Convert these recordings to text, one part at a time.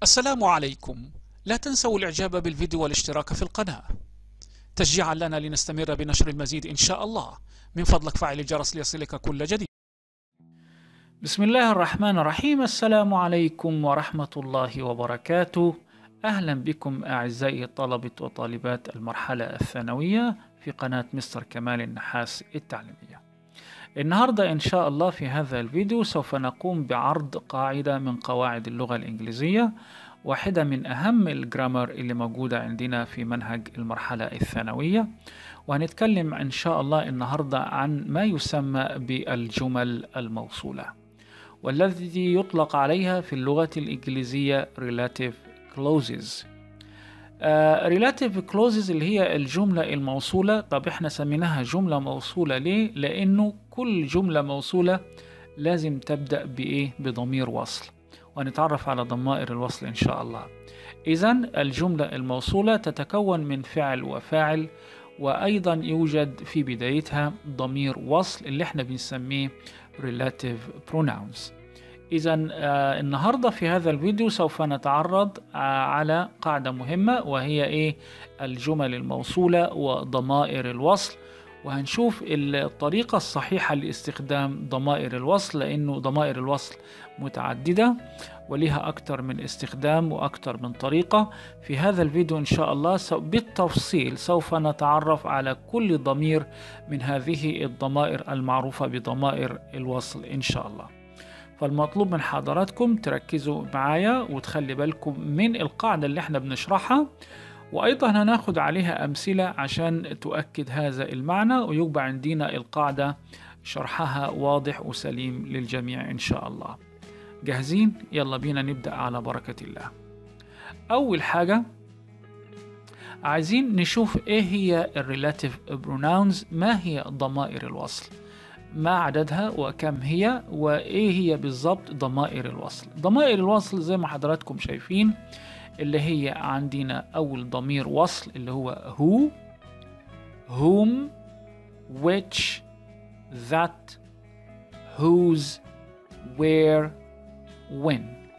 السلام عليكم لا تنسوا الإعجاب بالفيديو والاشتراك في القناة تشجيعا لنا لنستمر بنشر المزيد إن شاء الله من فضلك فعل الجرس ليصلك كل جديد بسم الله الرحمن الرحيم السلام عليكم ورحمة الله وبركاته أهلا بكم أعزائي طلبة وطالبات المرحلة الثانوية في قناة مستر كمال النحاس التعليمية النهاردة إن شاء الله في هذا الفيديو سوف نقوم بعرض قاعدة من قواعد اللغة الإنجليزية واحدة من أهم الجرامر اللي موجودة عندنا في منهج المرحلة الثانوية وهنتكلم إن شاء الله النهاردة عن ما يسمى بالجمل الموصولة والذي يطلق عليها في اللغة الإنجليزية relative clauses Uh, relative clauses اللي هي الجملة الموصولة طب احنا سميناها جملة موصولة ليه؟ لأنه كل جملة موصولة لازم تبدأ بإيه؟ بضمير وصل ونتعرف على ضمائر الوصل إن شاء الله إذا الجملة الموصولة تتكون من فعل وفاعل وأيضا يوجد في بدايتها ضمير وصل اللي احنا بنسميه relative pronouns إذا آه النهاردة في هذا الفيديو سوف نتعرض آه على قاعدة مهمة وهي إيه الجمل الموصولة وضمائر الوصل وهنشوف الطريقة الصحيحة لاستخدام ضمائر الوصل لأنه ضمائر الوصل متعددة ولها أكثر من استخدام وأكثر من طريقة في هذا الفيديو إن شاء الله بالتفصيل سوف نتعرف على كل ضمير من هذه الضمائر المعروفة بضمائر الوصل إن شاء الله فالمطلوب من حضراتكم تركزوا معايا وتخلي بالكم من القاعدة اللي احنا بنشرحها وأيضا هناخد عليها أمثلة عشان تؤكد هذا المعنى ويبقى عندنا القاعدة شرحها واضح وسليم للجميع إن شاء الله جاهزين؟ يلا بينا نبدأ على بركة الله أول حاجة عايزين نشوف إيه هي الريلاتيف بروناونز ما هي ضمائر الوصل ما عددها وكم هي وإيه هي بالضبط ضمائر الوصل ضمائر الوصل زي ما حضراتكم شايفين اللي هي عندنا أول ضمير وصل اللي هو who whom which that whose where when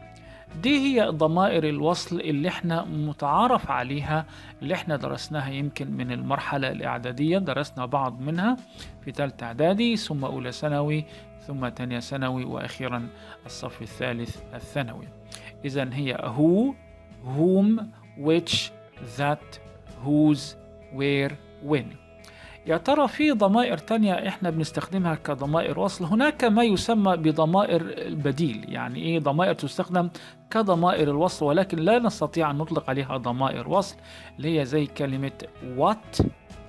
دي هي ضمائر الوصل اللي احنا متعارف عليها اللي احنا درسناها يمكن من المرحلة الإعدادية درسنا بعض منها في ثالثة إعدادي ثم أولى ثانوي ثم تانية ثانوي وأخيرا الصف الثالث الثانوي إذا هي who whom which that whose where when يا ترى في ضمائر تانية احنا بنستخدمها كضمائر وصل هناك ما يسمى بضمائر البديل يعني ايه ضمائر تستخدم كضمائر الوصل ولكن لا نستطيع ان نطلق عليها ضمائر وصل اللي هي زي كلمة what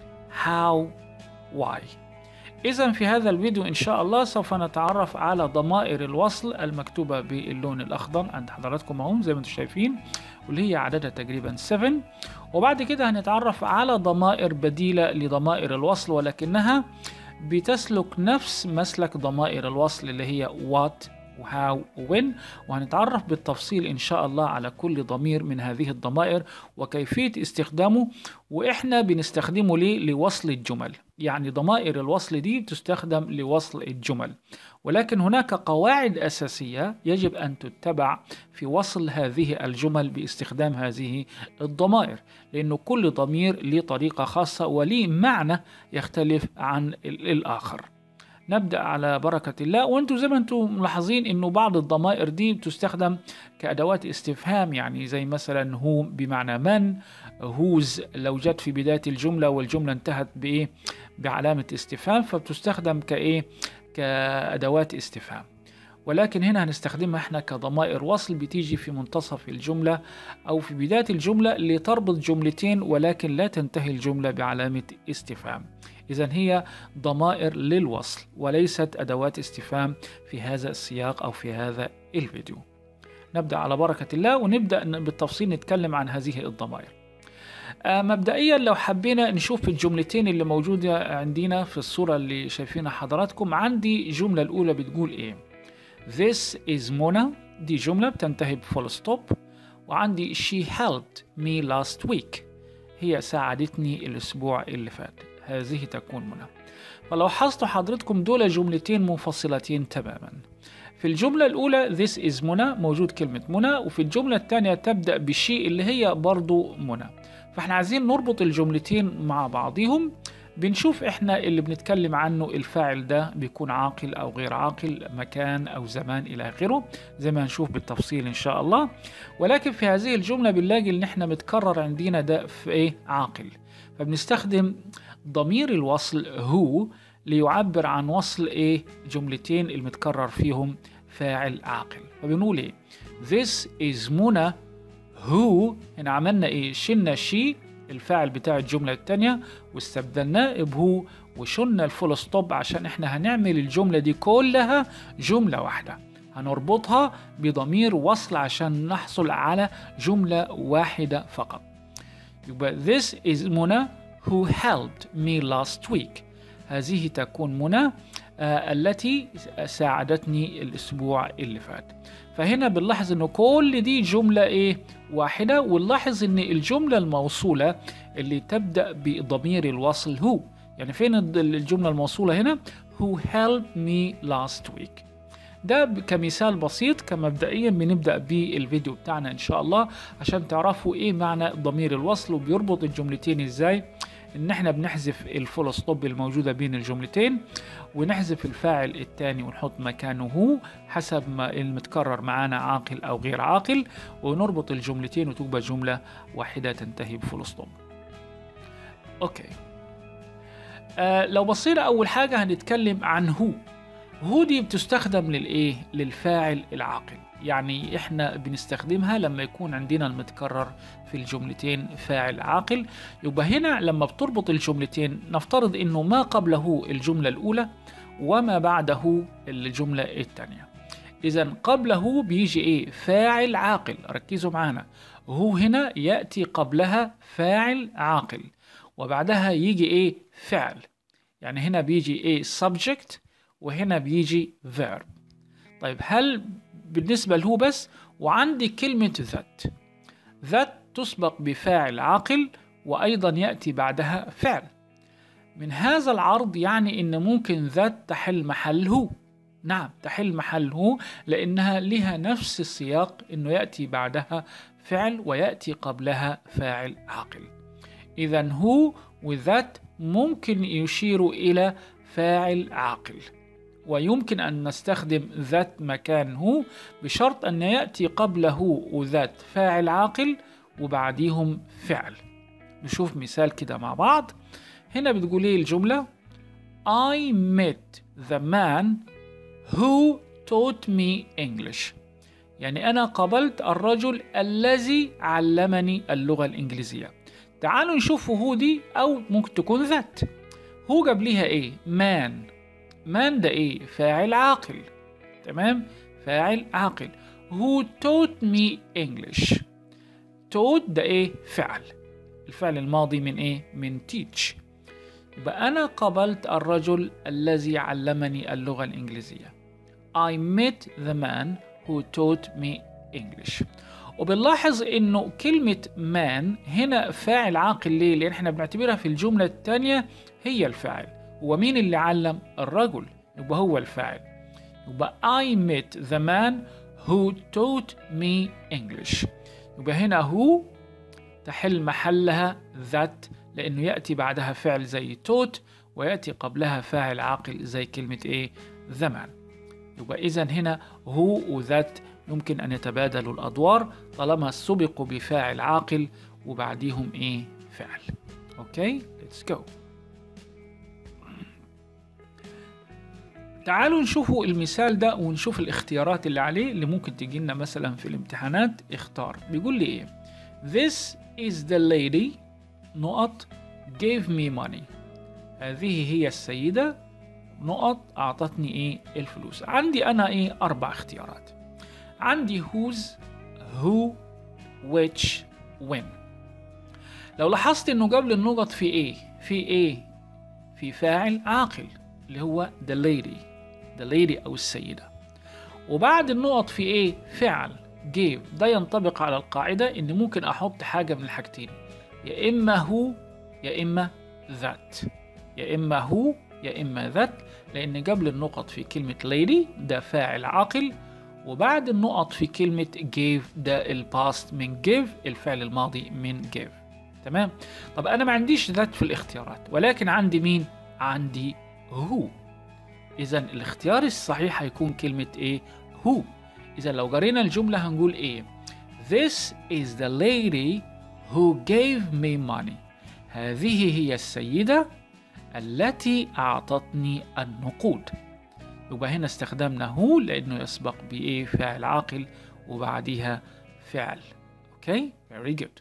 how why إذا في هذا الفيديو إن شاء الله سوف نتعرف على ضمائر الوصل المكتوبة باللون الأخضر عند حضراتكم اهم زي ما انتم شايفين واللي هي عددها تقريبا 7 وبعد كده هنتعرف على ضمائر بديلة لضمائر الوصل ولكنها بتسلك نفس مسلك ضمائر الوصل اللي هي what وهاو وين وهنتعرف بالتفصيل إن شاء الله على كل ضمير من هذه الضمائر وكيفية استخدامه وإحنا بنستخدمه ليه لوصل الجمل يعني ضمائر الوصل دي تستخدم لوصل الجمل ولكن هناك قواعد أساسية يجب أن تتبع في وصل هذه الجمل باستخدام هذه الضمائر لأنه كل ضمير له طريقة خاصة وليه معنى يختلف عن الآخر نبدأ على بركة الله وانتم زي ما انتم ملاحظين انه بعض الضمائر دي بتستخدم كأدوات استفهام يعني زي مثلا هو بمعنى من هوز لو جت في بداية الجملة والجملة انتهت بإيه بعلامة استفهام فبتستخدم كإيه كأدوات استفهام ولكن هنا هنستخدمها احنا كضمائر وصل بتيجي في منتصف الجملة أو في بداية الجملة لتربط جملتين ولكن لا تنتهي الجملة بعلامة استفهام إذا هي ضمائر للوصل وليست أدوات استفهام في هذا السياق أو في هذا الفيديو نبدأ على بركة الله ونبدأ بالتفصيل نتكلم عن هذه الضمائر آه مبدئيا لو حبينا نشوف الجملتين اللي موجودة عندنا في الصورة اللي شايفينها حضراتكم عندي الجملة الأولى بتقول إيه This is Mona دي جملة بتنتهي بفول ستوب وعندي she helped me last week هي ساعدتني الأسبوع اللي فات هذه تكون منى فلو لاحظتوا حضرتكم دول جملتين منفصلتين تماما في الجملة الأولى this is منى موجود كلمة منى وفي الجملة الثانية تبدأ بالشيء اللي هي برضو منى فاحنا عايزين نربط الجملتين مع بعضهم بنشوف احنا اللي بنتكلم عنه الفاعل ده بيكون عاقل او غير عاقل مكان او زمان الى اخره زي ما هنشوف بالتفصيل ان شاء الله ولكن في هذه الجمله بنلاقي ان احنا متكرر عندنا ده في ايه عاقل فبنستخدم ضمير الوصل هو ليعبر عن وصل ايه جملتين المتكرر فيهم فاعل عاقل فبنقول ايه this is منى who هنا عملنا ايه شلنا شي الفاعل بتاع الجملة التانية واستبدلناه بهو وشلنا الفول ستوب عشان احنا هنعمل الجملة دي كلها جملة واحدة هنربطها بضمير وصل عشان نحصل على جملة واحدة فقط يبقى this is منى who helped me last week هذه تكون منى آه التي ساعدتني الأسبوع اللي فات فهنا بنلاحظ انه كل دي جملة ايه واحدة ونلاحظ ان الجملة الموصولة اللي تبدأ بضمير الوصل هو يعني فين الجملة الموصولة هنا who helped me last week ده كمثال بسيط كمبدئيا بنبدأ بالفيديو بتاعنا إن شاء الله عشان تعرفوا إيه معنى ضمير الوصل وبيربط الجملتين إزاي إن إحنا بنحذف الفول ستوب الموجودة بين الجملتين ونحذف الفاعل الثاني ونحط مكانه هو حسب ما المتكرر معانا عاقل أو غير عاقل ونربط الجملتين وتبقى جملة واحدة تنتهي بفول ستوب أوكي آه لو بصينا أول حاجة هنتكلم عن هو هو دي بتستخدم للإيه؟ للفاعل العاقل يعني إحنا بنستخدمها لما يكون عندنا المتكرر في الجملتين فاعل عاقل يبقى هنا لما بتربط الجملتين نفترض إنه ما قبله الجملة الأولى وما بعده الجملة الثانية إذا قبله بيجي إيه؟ فاعل عاقل ركزوا معانا هو هنا يأتي قبلها فاعل عاقل وبعدها يجي إيه؟ فعل يعني هنا بيجي إيه؟ subject وهنا بيجي verb طيب هل بالنسبة له بس وعندي كلمة ذات ذات تسبق بفاعل عاقل وأيضا يأتي بعدها فعل من هذا العرض يعني إن ممكن ذات تحل محل هو نعم تحل محل هو لأنها لها نفس السياق إنه يأتي بعدها فعل ويأتي قبلها فاعل عاقل إذا هو وذات ممكن يشير إلى فاعل عاقل ويمكن أن نستخدم ذات مكان هو بشرط أن يأتي قبله وذات فاعل عاقل وبعديهم فعل نشوف مثال كده مع بعض هنا بتقول ايه الجملة I met the man who taught me English يعني أنا قابلت الرجل الذي علمني اللغة الإنجليزية تعالوا نشوف هو دي أو ممكن تكون ذات هو قبليها إيه man man ده إيه فاعل عاقل تمام فاعل عاقل who taught me English taught ده إيه فعل الفعل الماضي من إيه من teach يبقى أنا قابلت الرجل الذي علمني اللغة الإنجليزية I met the man who taught me English وبنلاحظ انه كلمة man هنا فاعل عاقل ليه؟ لأن احنا بنعتبرها في الجملة الثانية هي الفاعل ومين اللي علم؟ الرجل يبقى هو الفاعل يبقى I met the man who taught me English يبقى هنا هو تحل محلها ذات لأنه يأتي بعدها فعل زي taught ويأتي قبلها فاعل عاقل زي كلمة إيه زمان يبقى إذا هنا هو وذات يمكن أن يتبادلوا الأدوار طالما سبقوا بفاعل عاقل وبعديهم إيه فعل أوكي let's go تعالوا نشوفوا المثال ده ونشوف الاختيارات اللي عليه اللي ممكن تجي لنا مثلا في الامتحانات اختار بيقول لي ايه This is the lady نقط gave me money هذه هي السيدة نقط أعطتني إيه الفلوس عندي أنا إيه أربع اختيارات عندي whose who which when لو لاحظت إنه قبل النقط في إيه في إيه في فاعل عاقل اللي هو the lady the lady أو السيدة وبعد النقط في إيه فعل gave ده ينطبق على القاعدة إن ممكن أحط حاجة من الحاجتين يا إما هو يا إما ذات يا إما هو يا إما ذات لأن قبل النقط في كلمة lady ده فاعل عاقل وبعد النقط في كلمة gave ده الباست من give الفعل الماضي من give تمام طب أنا ما عنديش ذات في الاختيارات ولكن عندي مين عندي هو إذا الاختيار الصحيح هيكون كلمة إيه هو إذا لو قرينا الجملة هنقول إيه This is the lady who gave me money هذه هي السيدة التي أعطتني النقود يبقى هنا استخدمنا هو لأنه يسبق بإيه فاعل عاقل وبعديها فعل أوكي very good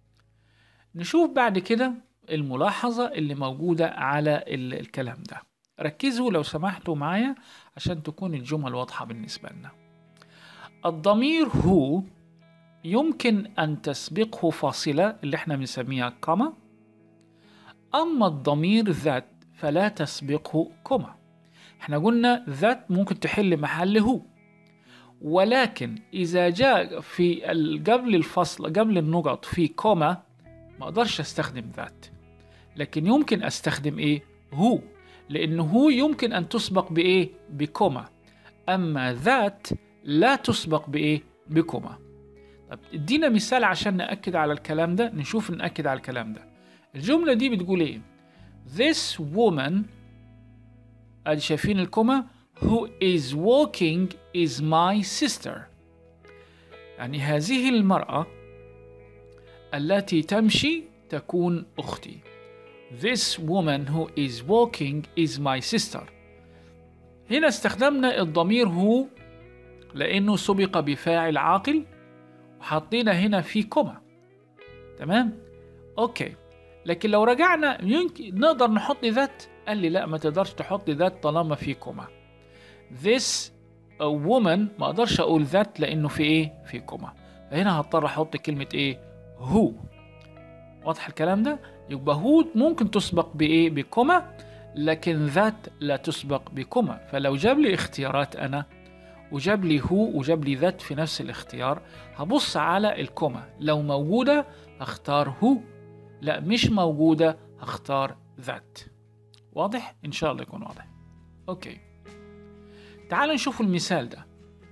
نشوف بعد كده الملاحظة اللي موجودة على ال- الكلام ده ركزوا لو سمحتوا معايا عشان تكون الجمل واضحة بالنسبة لنا الضمير هو يمكن أن تسبقه فاصلة اللي احنا بنسميها كوما أما الضمير ذات فلا تسبقه كوما احنا قلنا ذات ممكن تحل محل هو ولكن إذا جاء في ال- قبل الفصل قبل النقط في كوما ما أقدرش أستخدم ذات لكن يمكن أستخدم إيه هو لأنه هو يمكن أن تسبق بإيه بكوما أما ذات لا تسبق بإيه بكوما طب ادينا مثال عشان نأكد على الكلام ده نشوف نأكد على الكلام ده الجملة دي بتقول إيه This woman أدي شايفين الكوما who is walking is my sister يعني هذه المرأة التي تمشي تكون أختي This woman who is walking is my sister هنا استخدمنا الضمير هو لأنه سبق بفاعل عاقل وحطينا هنا في كوما تمام أوكي لكن لو رجعنا يمكن نقدر نحط ذات قال لي لا ما تقدرش تحط ذات طالما في كوما this a woman ما اقدرش اقول ذات لانه في ايه في كوما فهنا هضطر احط كلمه ايه هو واضح الكلام ده يبقى هو ممكن تسبق بايه بكوما لكن ذات لا تسبق بكوما فلو جاب لي اختيارات انا وجاب لي هو وجاب لي ذات في نفس الاختيار هبص على الكوما لو موجوده هختار هو لا مش موجوده هختار ذات واضح ان شاء الله يكون واضح اوكي تعال نشوف المثال ده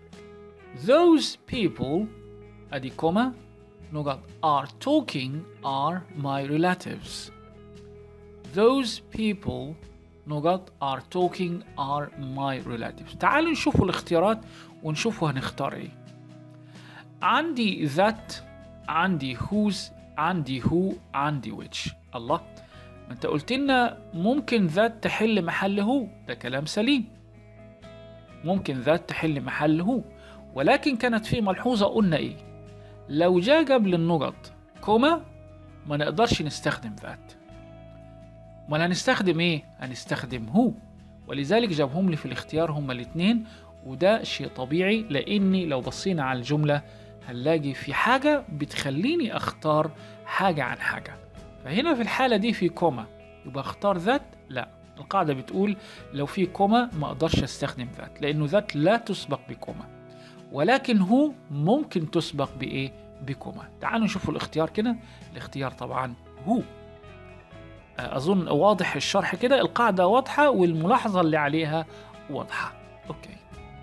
those people ادي كوما نقط are talking are my relatives those people نقط are talking are my relatives تعالوا نشوفوا الاختيارات ونشوفوا هنختار ايه عندي that عندي whose عندي who عندي which الله ما انت قلت لنا ممكن ذات تحل محل هو ده كلام سليم ممكن ذات تحل محل هو ولكن كانت في ملحوظة قلنا ايه لو جاء قبل النقط كوما ما نقدرش نستخدم ذات امال هنستخدم ايه هنستخدم هو ولذلك جابهم لي في الاختيار هما الاثنين وده شيء طبيعي لاني لو بصينا على الجملة هنلاقي في حاجة بتخليني اختار حاجة عن حاجة فهنا في الحالة دي في كوما يبقى اختار ذات لا القاعدة بتقول لو في كوما ما اقدرش استخدم ذات لانه ذات لا تسبق بكوما ولكن هو ممكن تسبق بايه بكوما تعالوا نشوفوا الاختيار كده الاختيار طبعا هو اظن واضح الشرح كده القاعدة واضحة والملاحظة اللي عليها واضحة اوكي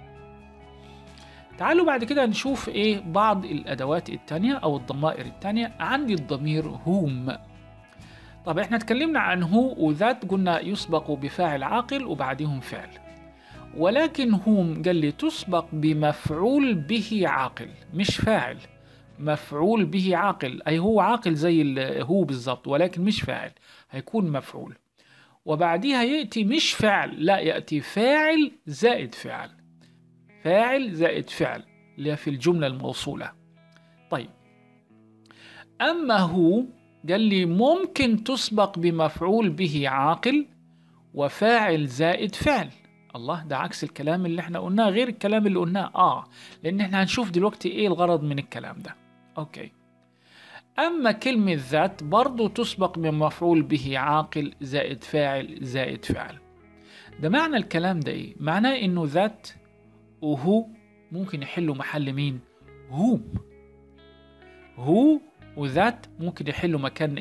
تعالوا بعد كده نشوف ايه بعض الادوات التانية او الضمائر التانية عندي الضمير هوم طب احنا اتكلمنا عن هو وذات قلنا يسبق بفاعل عاقل وبعدهم فعل ولكن هوم قال لي تسبق بمفعول به عاقل مش فاعل مفعول به عاقل أي هو عاقل زي ال- هو بالظبط ولكن مش فاعل هيكون مفعول وبعديها يأتي مش فعل لا يأتي فاعل زائد فعل فاعل زائد فعل اللي هي في الجملة الموصولة طيب أما هو قال لي ممكن تسبق بمفعول به عاقل وفاعل زائد فعل الله ده عكس الكلام اللي احنا قلناه غير الكلام اللي قلناه اه لان احنا هنشوف دلوقتي ايه الغرض من الكلام ده اوكي اما كلمة ذات برضو تسبق بمفعول به عاقل زائد فاعل زائد فعل ده معنى الكلام ده ايه معناه انه ذات وهو ممكن يحلوا محل مين هو هو وذات ممكن يحلوا مكان ايه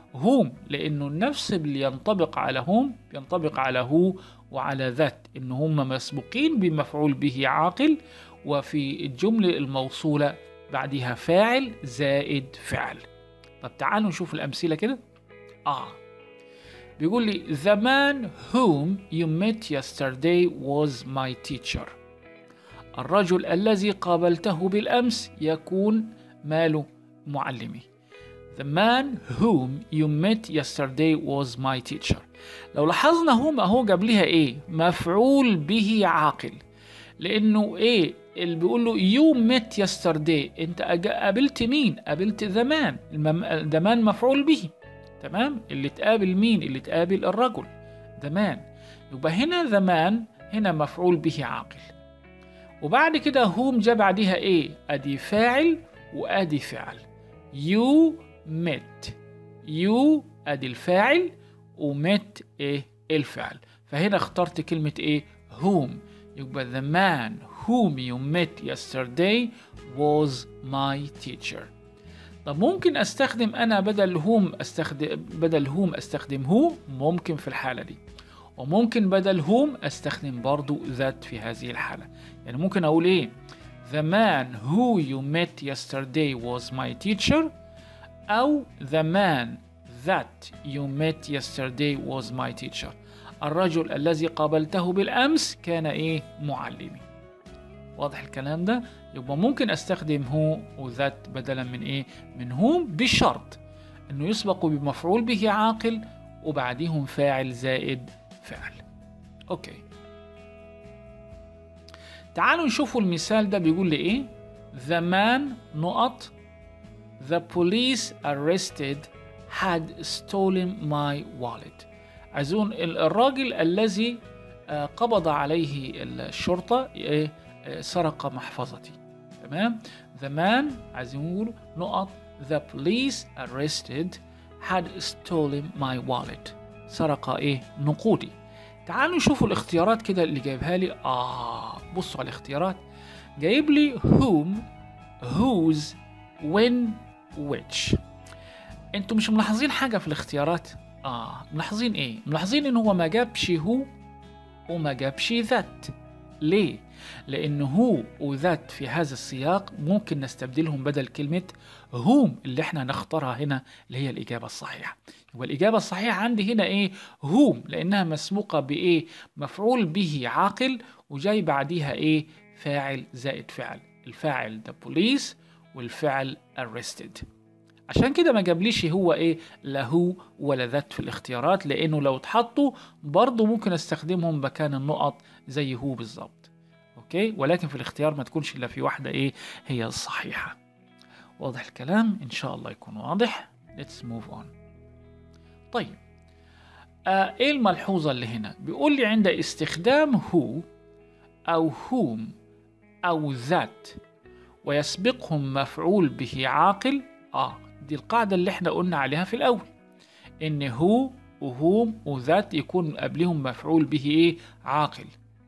whom لأنه النفس اللي ينطبق على whom ينطبق على هو وعلى ذات إن هم مسبوقين بمفعول به عاقل وفي الجملة الموصولة بعدها فاعل زائد فعل طب تعالوا نشوف الأمثلة كده آه بيقول لي The man whom you met yesterday was my teacher الرجل الذي قابلته بالأمس يكون ماله معلمي The man whom you met yesterday was my teacher لو لاحظنا هم اهو قبلها ايه مفعول به عاقل لانه ايه اللي بيقول له you met yesterday انت أج- قابلت مين قابلت the man المم... the man مفعول به تمام اللي تقابل مين اللي تقابل الرجل the man يبقى هنا the man هنا مفعول به عاقل وبعد كده هوم جاء بعدها ايه ادي فاعل وادي فعل you met you ادي الفاعل ومت ايه الفعل فهنا اخترت كلمة ايه whom يبقى the man whom you met yesterday was my teacher طب ممكن استخدم انا بدل هوم استخدم بدل هوم استخدم هو ممكن في الحالة دي وممكن بدل هوم استخدم برضو ذات في هذه الحالة يعني ممكن اقول ايه The man who you met yesterday was my teacher أو the man that you met yesterday was my teacher الرجل الذي قابلته بالأمس كان إيه معلمي واضح الكلام ده يبقى ممكن استخدم هو وذات بدلا من ايه من هوم بشرط انه يسبق بمفعول به عاقل وبعديهم فاعل زائد فعل اوكي تعالوا نشوفوا المثال ده بيقول لي ايه the man نقط the police arrested had stolen my wallet عايزون ال- الراجل الذي آه، قبض عليه الشرطة إيه؟ آه، سرق محفظتي تمام the man عايزين نقول نقط the police arrested had stolen my wallet سرق ايه نقودي تعالوا نشوفوا الاختيارات كده اللي جايبها لي اه بصوا على الاختيارات جايب لي whom whose when which انتوا مش ملاحظين حاجة في الاختيارات اه ملاحظين ايه ملاحظين ان هو ما جابش هو وما جابش ذات ليه لان هو وذات في هذا السياق ممكن نستبدلهم بدل كلمة هوم اللي احنا نختارها هنا اللي هي الإجابة الصحيحة والإجابة الصحيحة عندي هنا إيه هوم لأنها مسبوقة بإيه مفعول به عاقل وجاي بعديها إيه فاعل زائد فعل الفاعل ده بوليس والفعل arrested عشان كده ما جابليش هو ايه لا هو ولا ذات في الاختيارات لانه لو اتحطوا برضه ممكن استخدمهم مكان النقط زي هو بالظبط اوكي ولكن في الاختيار ما تكونش الا في واحده ايه هي الصحيحه واضح الكلام ان شاء الله يكون واضح let's move on طيب آه ايه الملحوظه اللي هنا بيقول لي عند استخدام هو او هوم او ذات ويسبقهم مفعول به عاقل اه دي القاعدة اللي احنا قلنا عليها في الأول إن هو وهوم وذات يكون قبلهم مفعول به إيه عاقل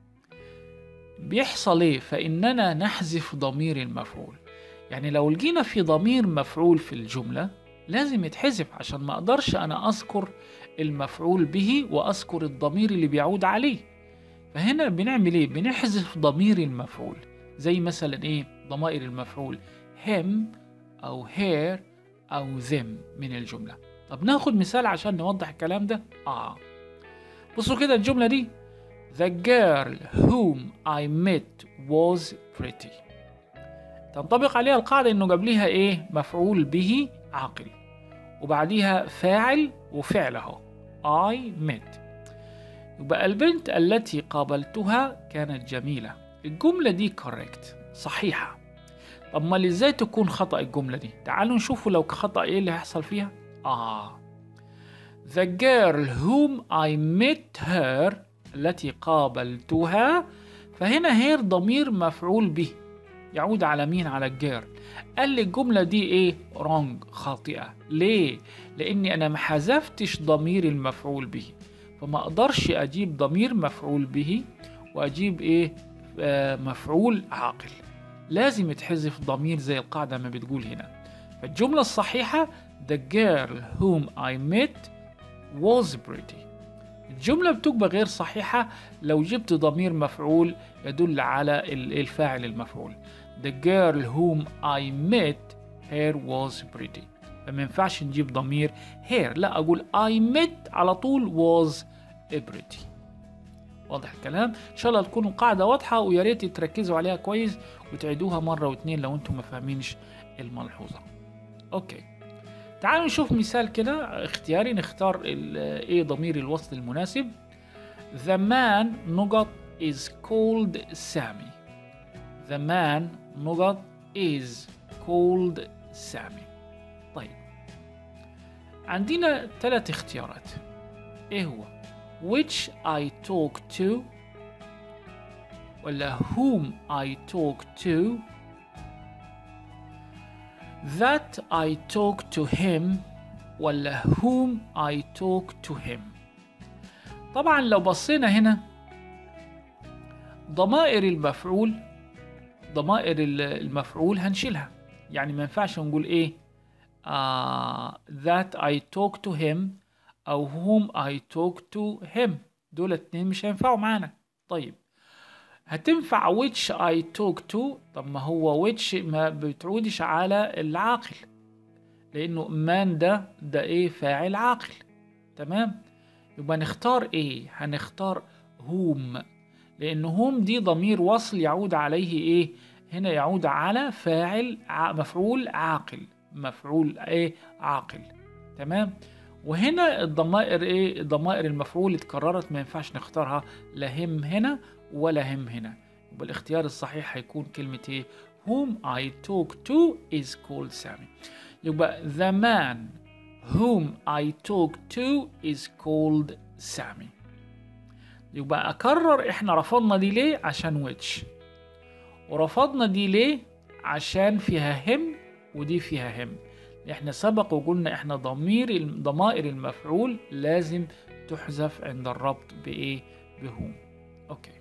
بيحصل إيه فإننا نحذف ضمير المفعول يعني لو لقينا في ضمير مفعول في الجملة لازم يتحذف عشان ما أقدرش أنا أذكر المفعول به وأذكر الضمير اللي بيعود عليه فهنا بنعمل إيه بنحذف ضمير المفعول زي مثلا إيه ضمائر المفعول him أو her أو them من الجملة طب ناخد مثال عشان نوضح الكلام ده آه بصوا كده الجملة دي The girl whom I met was pretty تنطبق عليها القاعدة إنه قبلها إيه مفعول به عاقل وبعديها فاعل وفعل أهو I met يبقى البنت التي قابلتها كانت جميلة الجملة دي correct صحيحة طب ما ازاي تكون خطأ الجملة دي؟ تعالوا نشوفوا لو خطأ ايه اللي هيحصل فيها؟ آه The girl whom I met her التي قابلتها فهنا هير ضمير مفعول به يعود على مين على الجير قال لي الجملة دي ايه رونج خاطئة ليه لاني انا ما حذفتش ضمير المفعول به فما اقدرش اجيب ضمير مفعول به واجيب ايه آه مفعول عاقل لازم يتحذف ضمير زي القاعدة ما بتقول هنا فالجملة الصحيحة the girl whom I met was pretty الجملة بتبقى غير صحيحة لو جبت ضمير مفعول يدل على ال- الفاعل المفعول The girl whom I met her was pretty فما ينفعش نجيب ضمير her لا أقول I met على طول was pretty واضح الكلام ان شاء الله تكون القاعده واضحه ويا ريت تركزوا عليها كويس وتعيدوها مره واتنين لو انتم ما فاهمينش الملحوظه اوكي تعالوا نشوف مثال كده اختياري نختار ال- ايه ضمير الوصل المناسب The man نقط is called Sammy The man نقط is called Sammy طيب عندنا ثلاث اختيارات ايه هو which I talk to ولا whom I talk to that I talk to him ولا whom I talk to him طبعا لو بصينا هنا ضمائر المفعول ضمائر ال- المفعول هنشيلها يعني ما ينفعش نقول ايه آه that I talk to him أو whom I talk to him دول اتنين مش هينفعوا معانا طيب هتنفع which I talk to طب ما هو which ما بتعودش على العاقل لأنه man ده ده إيه فاعل عاقل تمام يبقى نختار إيه هنختار whom لأن whom دي ضمير وصل يعود عليه إيه هنا يعود على فاعل ع- مفعول عاقل مفعول إيه عاقل تمام وهنا الضمائر ايه ضمائر المفعول اتكررت ما ينفعش نختارها لا هم هنا ولا هم هنا يبقى الاختيار الصحيح هيكون كلمة ايه whom I talk to is called Sammy يبقى the man whom I talk to is called Sammy يبقى أكرر إحنا رفضنا دي ليه عشان which ورفضنا دي ليه عشان فيها هم ودي فيها هم احنا سبق وقلنا احنا ضمير ضمائر المفعول لازم تحذف عند الربط بايه بهوم اوكي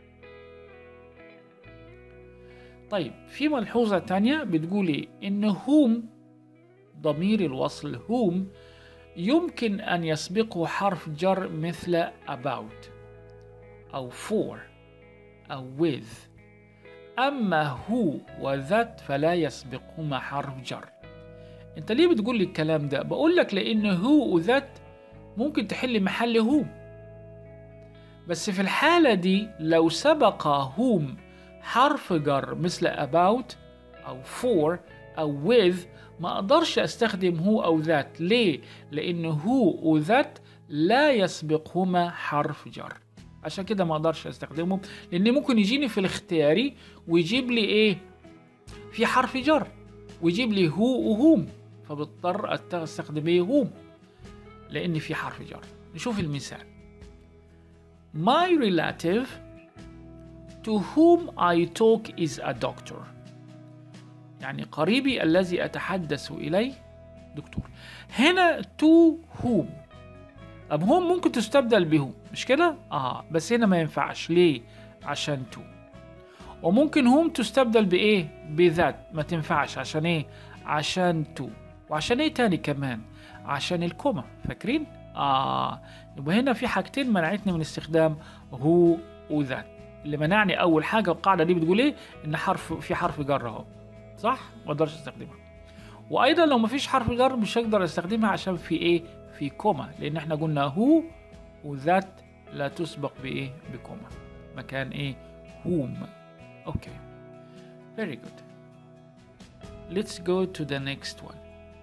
طيب في ملحوظة تانية بتقول ايه ان هوم ضمير الوصل هوم يمكن ان يسبقه حرف جر مثل about او for او with اما هو وذات فلا يسبقهما حرف جر انت ليه بتقول لي الكلام ده بقول لك لان هو وذات ممكن تحل محل هوم بس في الحالة دي لو سبق هوم حرف جر مثل about أو for أو with ما أقدرش أستخدم هو أو ذات ليه؟ لأن هو وذات لا يسبقهما حرف جر عشان كده ما أقدرش أستخدمهم لأن ممكن يجيني في الاختياري ويجيب لي إيه؟ في حرف جر ويجيب لي هو وهوم فبضطر أت- استخدم ايه هوم لان في حرف جر نشوف المثال My relative to whom I talk is a doctor يعني قريبي الذي أتحدث إليه دكتور هنا to whom طب هم ممكن تستبدل بهم مش كده؟ اه بس هنا ما ينفعش ليه؟ عشان to وممكن هم تستبدل بإيه؟ بذات ما تنفعش عشان إيه؟ عشان to وعشان إيه تاني كمان؟ عشان الكوما فاكرين؟ آه يبقى هنا في حاجتين منعتني من استخدام هو وذات اللي منعني أول حاجة القاعدة دي بتقول إيه؟ إن حرف في حرف جر أهو صح؟ ما أقدرش أستخدمها وأيضا لو مفيش حرف جر مش هقدر أستخدمها عشان في إيه؟ في كوما لأن إحنا قلنا هو وذات لا تسبق بإيه؟ بكوما مكان إيه؟ whom Okay. Very good. Let's go to the next one.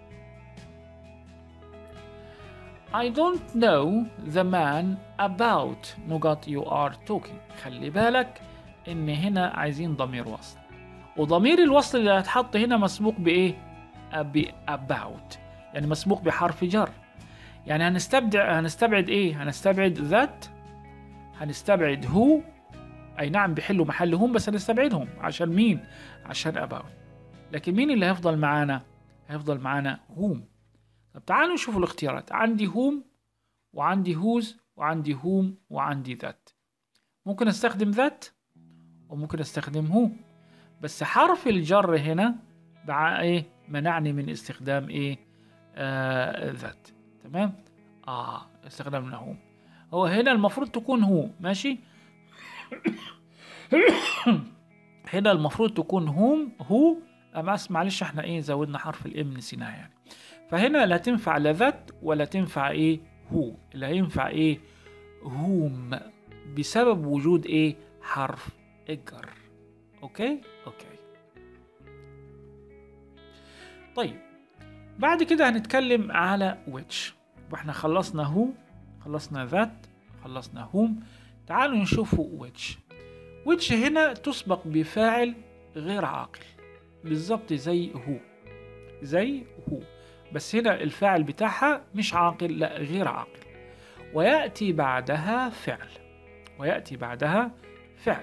I don't know the man about نقط you are talking. خلي بالك إن هنا عايزين ضمير وصل. وضمير الوصل اللي هيتحط هنا مسبوق بإيه؟ ب about. يعني مسبوق بحرف جر. يعني هنستبعد هنستبعد إيه؟ هنستبعد that هنستبعد هو اي نعم بيحلوا محلهم بس هنستبعدهم عشان مين عشان about لكن مين اللي هيفضل معانا هيفضل معانا هوم طب تعالوا نشوف الاختيارات عندي هوم وعندي هوز وعندي هوم وعندي ذات ممكن استخدم ذات وممكن استخدم هو بس حرف الجر هنا بع ايه منعني من استخدام ايه آه ذات تمام اه استخدمنا هو هو هنا المفروض تكون هو ماشي هنا المفروض تكون هم هو بس معلش احنا ايه زودنا حرف الام نسيناها يعني فهنا لا تنفع لا ذات ولا تنفع ايه هو اللي هينفع ايه هوم بسبب وجود ايه حرف اجر اوكي اوكي طيب بعد كده هنتكلم على which واحنا خلصنا هو خلصنا ذات خلصنا هوم تعالوا نشوفوا which which هنا تسبق بفاعل غير عاقل بالظبط زي هو زي هو بس هنا الفاعل بتاعها مش عاقل لا غير عاقل ويأتي بعدها فعل ويأتي بعدها فعل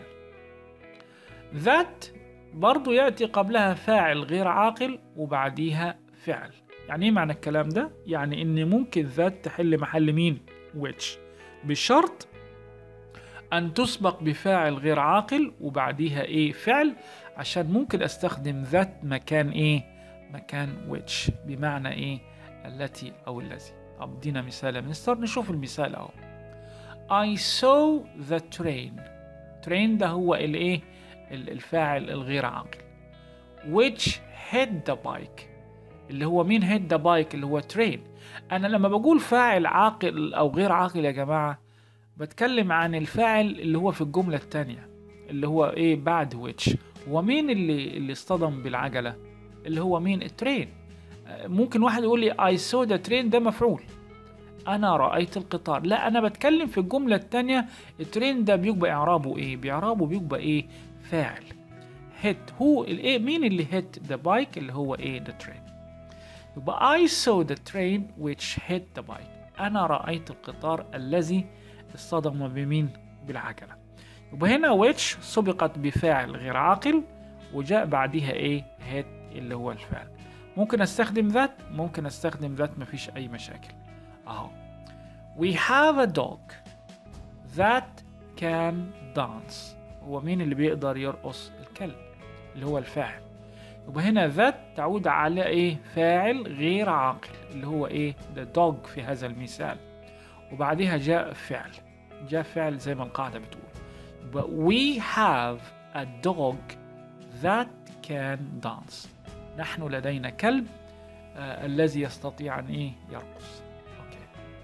ذات برضو يأتي قبلها فاعل غير عاقل وبعديها فعل يعني ايه معنى الكلام ده؟ يعني ان ممكن ذات تحل محل مين؟ which بشرط أن تسبق بفاعل غير عاقل وبعديها إيه فعل عشان ممكن أستخدم ذات مكان إيه مكان which بمعنى إيه التي أو الذي طب ادينا مثال يا مستر نشوف المثال أهو I saw the train train ده هو الإيه الفاعل الغير عاقل which hit the bike اللي هو مين hit the bike اللي هو train أنا لما بقول فاعل عاقل أو غير عاقل يا جماعة بتكلم عن الفاعل اللي هو في الجملة التانية اللي هو ايه بعد which هو مين اللي اللي اصطدم بالعجلة اللي هو مين الترين ممكن واحد يقول لي I saw the train ده مفعول أنا رأيت القطار لا أنا بتكلم في الجملة التانية الترين ده بيبقى إعرابه إيه بإعرابه بيبقى إيه فاعل hit هو الإيه مين اللي hit the bike اللي هو إيه the train يبقى I saw the train which hit the bike أنا رأيت القطار الذي اصطدم بمين بالعجلة يبقى هنا which سبقت بفاعل غير عاقل وجاء بعدها ايه hit اللي هو الفعل ممكن استخدم ذات ممكن استخدم ذات مفيش اي مشاكل اهو we have a dog that can dance هو مين اللي بيقدر يرقص الكلب اللي هو الفاعل يبقى هنا ذات تعود على ايه فاعل غير عاقل اللي هو ايه the dog في هذا المثال وبعدها جاء فعل جاء فعل زي ما القاعدة بتقول يبقى we have a dog that can dance نحن لدينا كلب آه الذي يستطيع أن إيه يرقص أوكي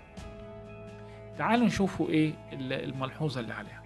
تعالوا نشوفوا إيه الملحوظة اللي عليها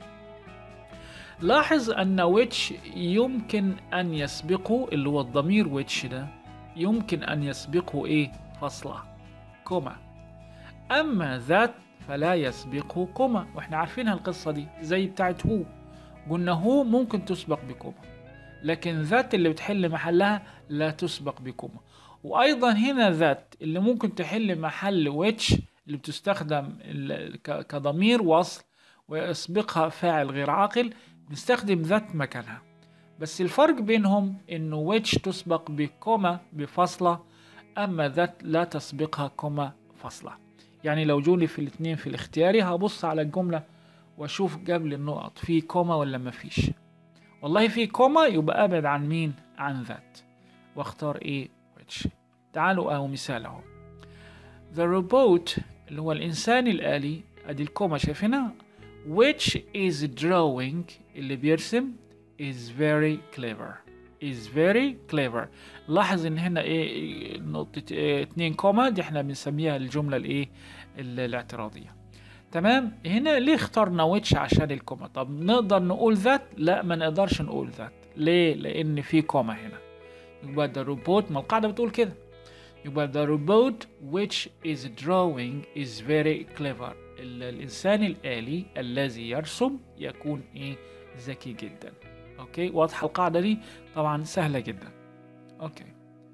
لاحظ أن which يمكن أن يسبقه اللي هو الضمير which ده يمكن أن يسبقه إيه فصلة كوما أما ذات فلا يسبقه كوما واحنا عارفين القصة دي زي بتاعت هو قلنا هو ممكن تسبق بكوما لكن ذات اللي بتحل محلها لا تسبق بكوما وأيضا هنا ذات اللي ممكن تحل محل ويتش اللي بتستخدم كضمير وصل ويسبقها فاعل غير عاقل نستخدم ذات مكانها بس الفرق بينهم انه ويتش تسبق بكوما بفاصلة اما ذات لا تسبقها كوما فاصلة يعني لو جوني في الاثنين في الاختياري هبص على الجملة واشوف قبل النقط في كوما ولا ما فيش والله في كوما يبقى ابعد عن مين عن ذات واختار ايه which تعالوا اهو مثال اهو the robot اللي هو الانسان الالي ادي الكوما شايفينها which is drawing اللي بيرسم is very clever is very clever لاحظ ان هنا ايه نقطة إيه اتنين كوما دي احنا بنسميها الجملة الايه الاعتراضية تمام هنا ليه اخترنا ويتش عشان الكوما طب نقدر نقول ذات لا ما نقدرش نقول ذات ليه لان في كوما هنا يبقى the robot ما القاعدة بتقول كده يبقى the robot which is drawing is very clever الإنسان الآلي الذي يرسم يكون إيه ذكي جدا أوكي واضحة القاعدة دي طبعا سهلة جدا أوكي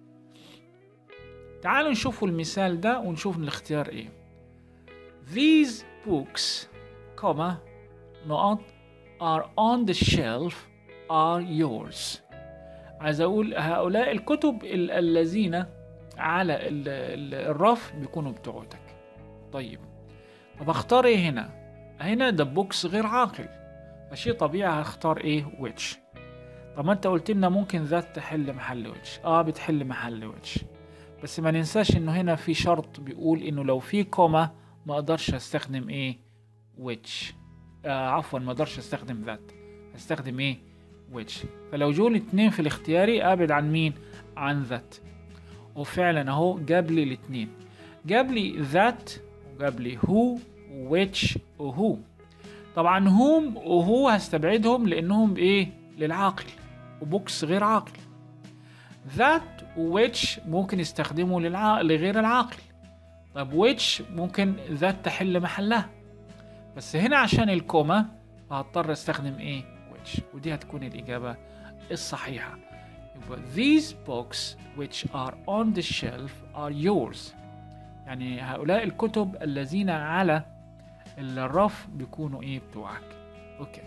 تعالوا نشوفوا المثال ده ونشوف الاختيار إيه These books comma نقط are on the shelf are yours عايز أقول هؤلاء الكتب الذين على الرف بيكونوا بتوعتك طيب طب اختار ايه هنا هنا ده بوكس غير عاقل فشي طبيعي هختار ايه which طب ما انت قلت لنا ممكن ذات تحل محل which اه بتحل محل which بس ما ننساش انه هنا في شرط بيقول انه لو في كوما ما اقدرش استخدم ايه which آه عفوا ما اقدرش استخدم that استخدم ايه which فلو جولي اتنين في الاختياري ابعد عن مين عن that وفعلا اهو جاب لي الاتنين جاب لي that وجاب لي who which وهو طبعا هم وهو هستبعدهم لانهم ايه للعاقل وبوكس غير عاقل that which ممكن يستخدمه للع... لغير العاقل طب which ممكن that تحل محلها بس هنا عشان الكوما فهضطر استخدم ايه which ودي هتكون الاجابه الصحيحه يبقى these books which are on the shelf are yours يعني هؤلاء الكتب الذين على الرف بيكونوا ايه بتوعك اوكي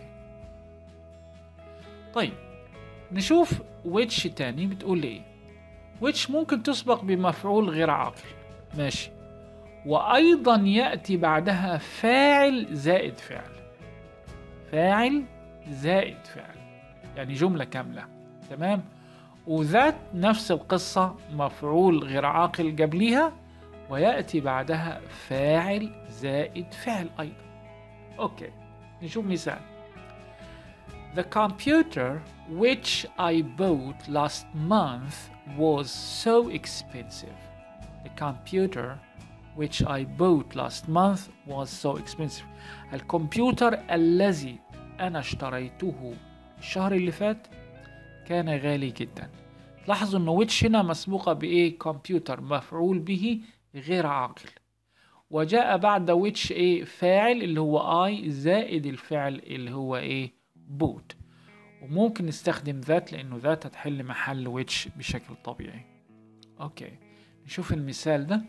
طيب نشوف which تاني بتقول لي ايه which ممكن تسبق بمفعول غير عاقل ماشي وايضا ياتي بعدها فاعل زائد فعل فاعل زائد فعل يعني جمله كامله تمام وذات نفس القصه مفعول غير عاقل قبليها وياتي بعدها فاعل زائد فعل ايضا اوكي نشوف مثال The computer which I bought last month was so expensive. The computer which I bought last month was so expensive. الكمبيوتر الذي أنا اشتريته الشهر اللي فات كان غالي جدا. لاحظوا إنه which هنا مسبوقة بإيه؟ كمبيوتر مفعول به غير عاقل. وجاء بعد which إيه؟ فاعل اللي هو I زائد الفعل اللي هو إيه؟ بوت وممكن نستخدم ذات لأنه ذات هتحل محل which بشكل طبيعي أوكي نشوف المثال ده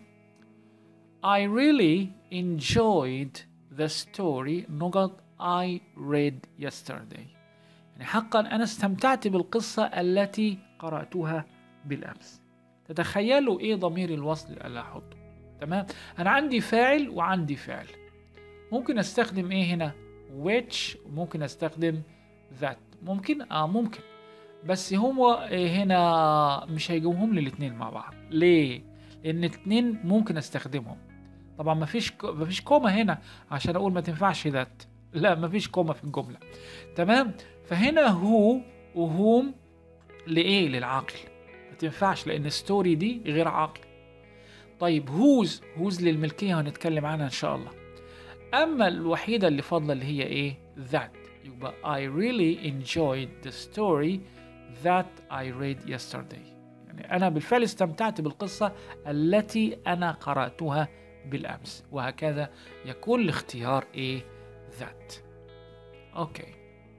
I really enjoyed the story نقط I read yesterday يعني حقا أنا استمتعت بالقصة التي قرأتها بالأمس تتخيلوا إيه ضمير الوصل اللي أحطه تمام أنا عندي فاعل وعندي فعل ممكن أستخدم إيه هنا which ممكن استخدم that ممكن اه ممكن بس هو هنا مش هيجيبهم لي الاثنين مع بعض ليه لان الاثنين ممكن استخدمهم طبعا ما فيش ما فيش كوما هنا عشان اقول ما تنفعش ذات لا ما فيش كوما في الجمله تمام فهنا هو وهوم لايه للعاقل ما تنفعش لان ستوري دي غير عاقل طيب هوز هوز للملكيه هنتكلم عنها ان شاء الله اما الوحيده اللي فاضله اللي هي ايه that يبقى I really enjoyed the story that I read yesterday يعني أنا بالفعل استمتعت بالقصة التي أنا قرأتها بالأمس وهكذا يكون الاختيار إيه that أوكي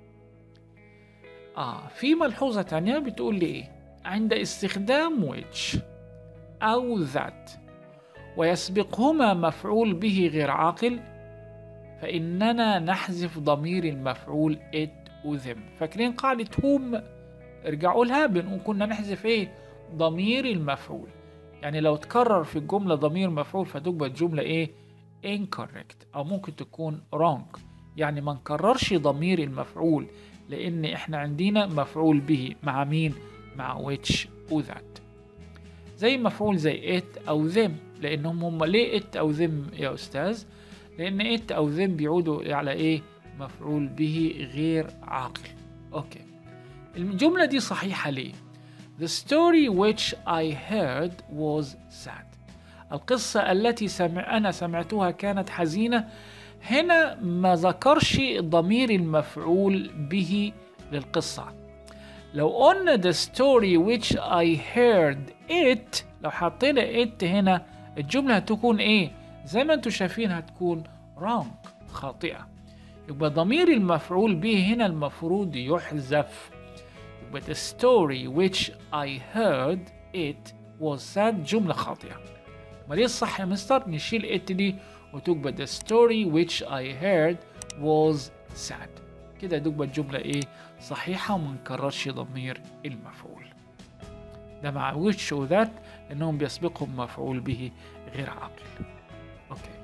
آه في ملحوظة تانية بتقول لي إيه عند استخدام which أو that ويسبقهما مفعول به غير عاقل فإننا نحذف ضمير المفعول it و them فاكرين قاعدة هم ارجعوا لها بنقول كنا نحذف ايه ضمير المفعول يعني لو تكرر في الجملة ضمير مفعول فتبقى الجملة ايه incorrect أو ممكن تكون wrong يعني ما نكررش ضمير المفعول لأن احنا عندنا مفعول به مع مين مع which و that زي مفعول زي it أو them لأنهم هم ليه it أو them يا أستاذ لأن it أو them بيعودوا على إيه؟ مفعول به غير عاقل. أوكي. الجملة دي صحيحة ليه؟ The story which I heard was sad. القصة التي سمع أنا سمعتها كانت حزينة. هنا ما ذكرش ضمير المفعول به للقصة. لو قلنا the story which I heard it لو حطينا it هنا الجملة هتكون إيه؟ زي ما انتم شايفين هتكون wrong خاطئة يبقى ضمير المفعول به هنا المفروض يحذف يبقى the story which I heard it was sad جملة خاطئة ما ليه الصح يا مستر نشيل it دي وتبقى the story which I heard was sad كده تبقى الجملة ايه صحيحة وما نكررش ضمير المفعول ده مع which و that لأنهم بيسبقهم مفعول به غير عاقل اوكي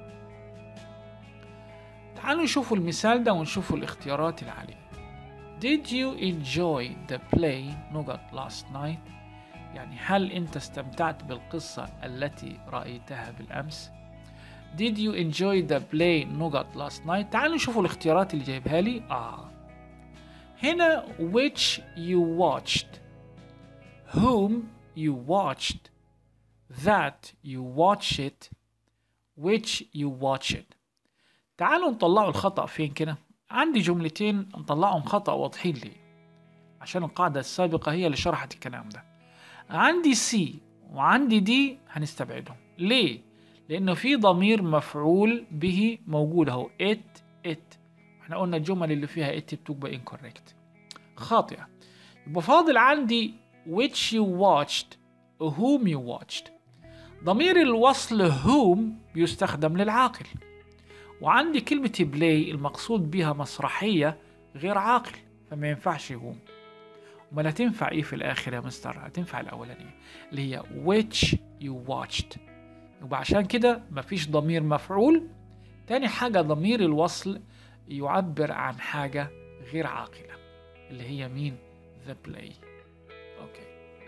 تعالوا نشوفوا المثال ده ونشوفوا الاختيارات اللي عليه Did you enjoy the play نقط last night يعني هل أنت استمتعت بالقصة التي رأيتها بالأمس؟ Did you enjoy the play Nougat last night؟ تعالوا نشوفوا الاختيارات اللي جايبها لي آه هنا which you watched whom you watched that you watch it which you watch it تعالوا نطلعوا الخطأ فين كده عندي جملتين نطلعهم خطأ واضحين لي عشان القاعدة السابقة هي اللي شرحت الكلام ده عندي سي وعندي دي هنستبعدهم ليه؟ لأنه في ضمير مفعول به موجود اهو it it احنا قلنا الجمل اللي فيها it بتبقى incorrect خاطئة يبقى فاضل عندي which you watched whom you watched ضمير الوصل whom بيستخدم للعاقل وعندي كلمة play المقصود بها مسرحية غير عاقل فما ينفعش whom وما تنفع ايه في الاخر يا مستر هتنفع الاولانية اللي هي which you watched يبقى عشان كده مفيش ضمير مفعول تاني حاجة ضمير الوصل يعبر عن حاجة غير عاقلة اللي هي مين the play اوكي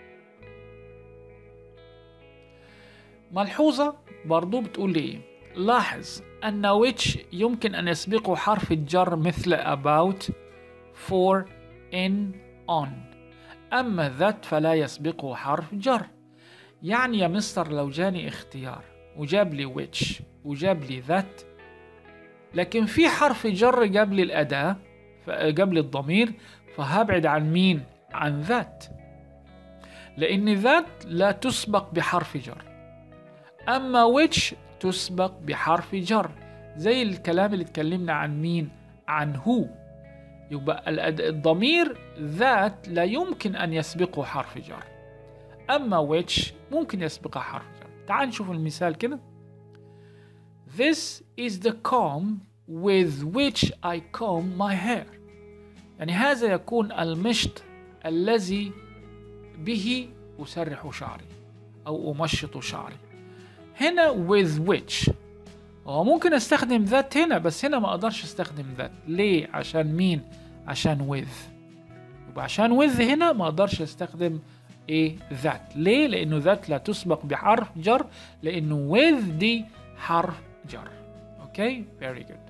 ملحوظة برضو بتقول لي ايه لاحظ أن which يمكن أن يسبقه حرف الجر مثل about for in on أما that فلا يسبقه حرف جر يعني يا مستر لو جاني اختيار وجاب لي which وجاب لي that لكن في حرف جر جاب لي الأداة جاب لي الضمير فهبعد عن مين؟ عن ذات لأن ذات لا تسبق بحرف جر أما which تسبق بحرف جر زي الكلام اللي اتكلمنا عن مين؟ عن هو يبقى الضمير ذات لا يمكن أن يسبقه حرف جر أما which ممكن يسبقها حرف جر تعال نشوف المثال كده This is the comb with which I comb my hair يعني هذا يكون المشط الذي به أسرح شعري أو أمشط شعري هنا with which هو ممكن استخدم ذات هنا بس هنا ما اقدرش استخدم ذات ليه عشان مين عشان with يبقى عشان with هنا ما اقدرش استخدم ايه ذات ليه لانه ذات لا تسبق بحرف جر لانه with دي حرف جر اوكي very good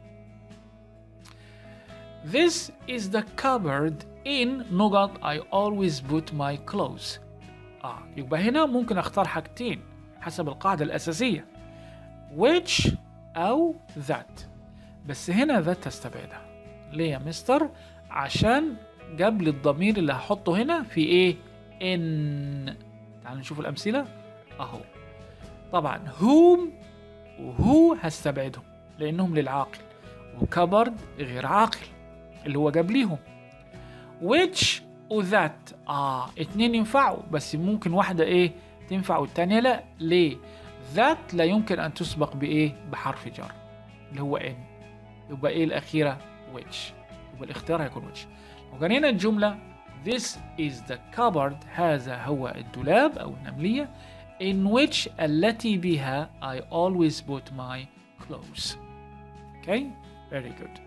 This is the cupboard in Nougat I always put my clothes اه يبقى هنا ممكن اختار حاجتين حسب القاعدة الأساسية which أو that بس هنا that تستبعدها ليه يا مستر عشان جاب لي الضمير اللي هحطه هنا في ايه in تعالوا نشوف الأمثلة أهو طبعا whom وهو هستبعدهم لأنهم للعاقل وكبرد غير عاقل اللي هو جاب ليهم which وذات اه اتنين ينفعوا بس ممكن واحدة ايه تنفع والتانية لا ليه ذات لا يمكن أن تسبق بإيه بحرف جر اللي هو إن يبقى إيه الأخيرة which يبقى الاختيار هيكون which وكان هنا الجملة This is the cupboard هذا هو الدولاب أو النملية in which التي بها I always put my clothes okay very good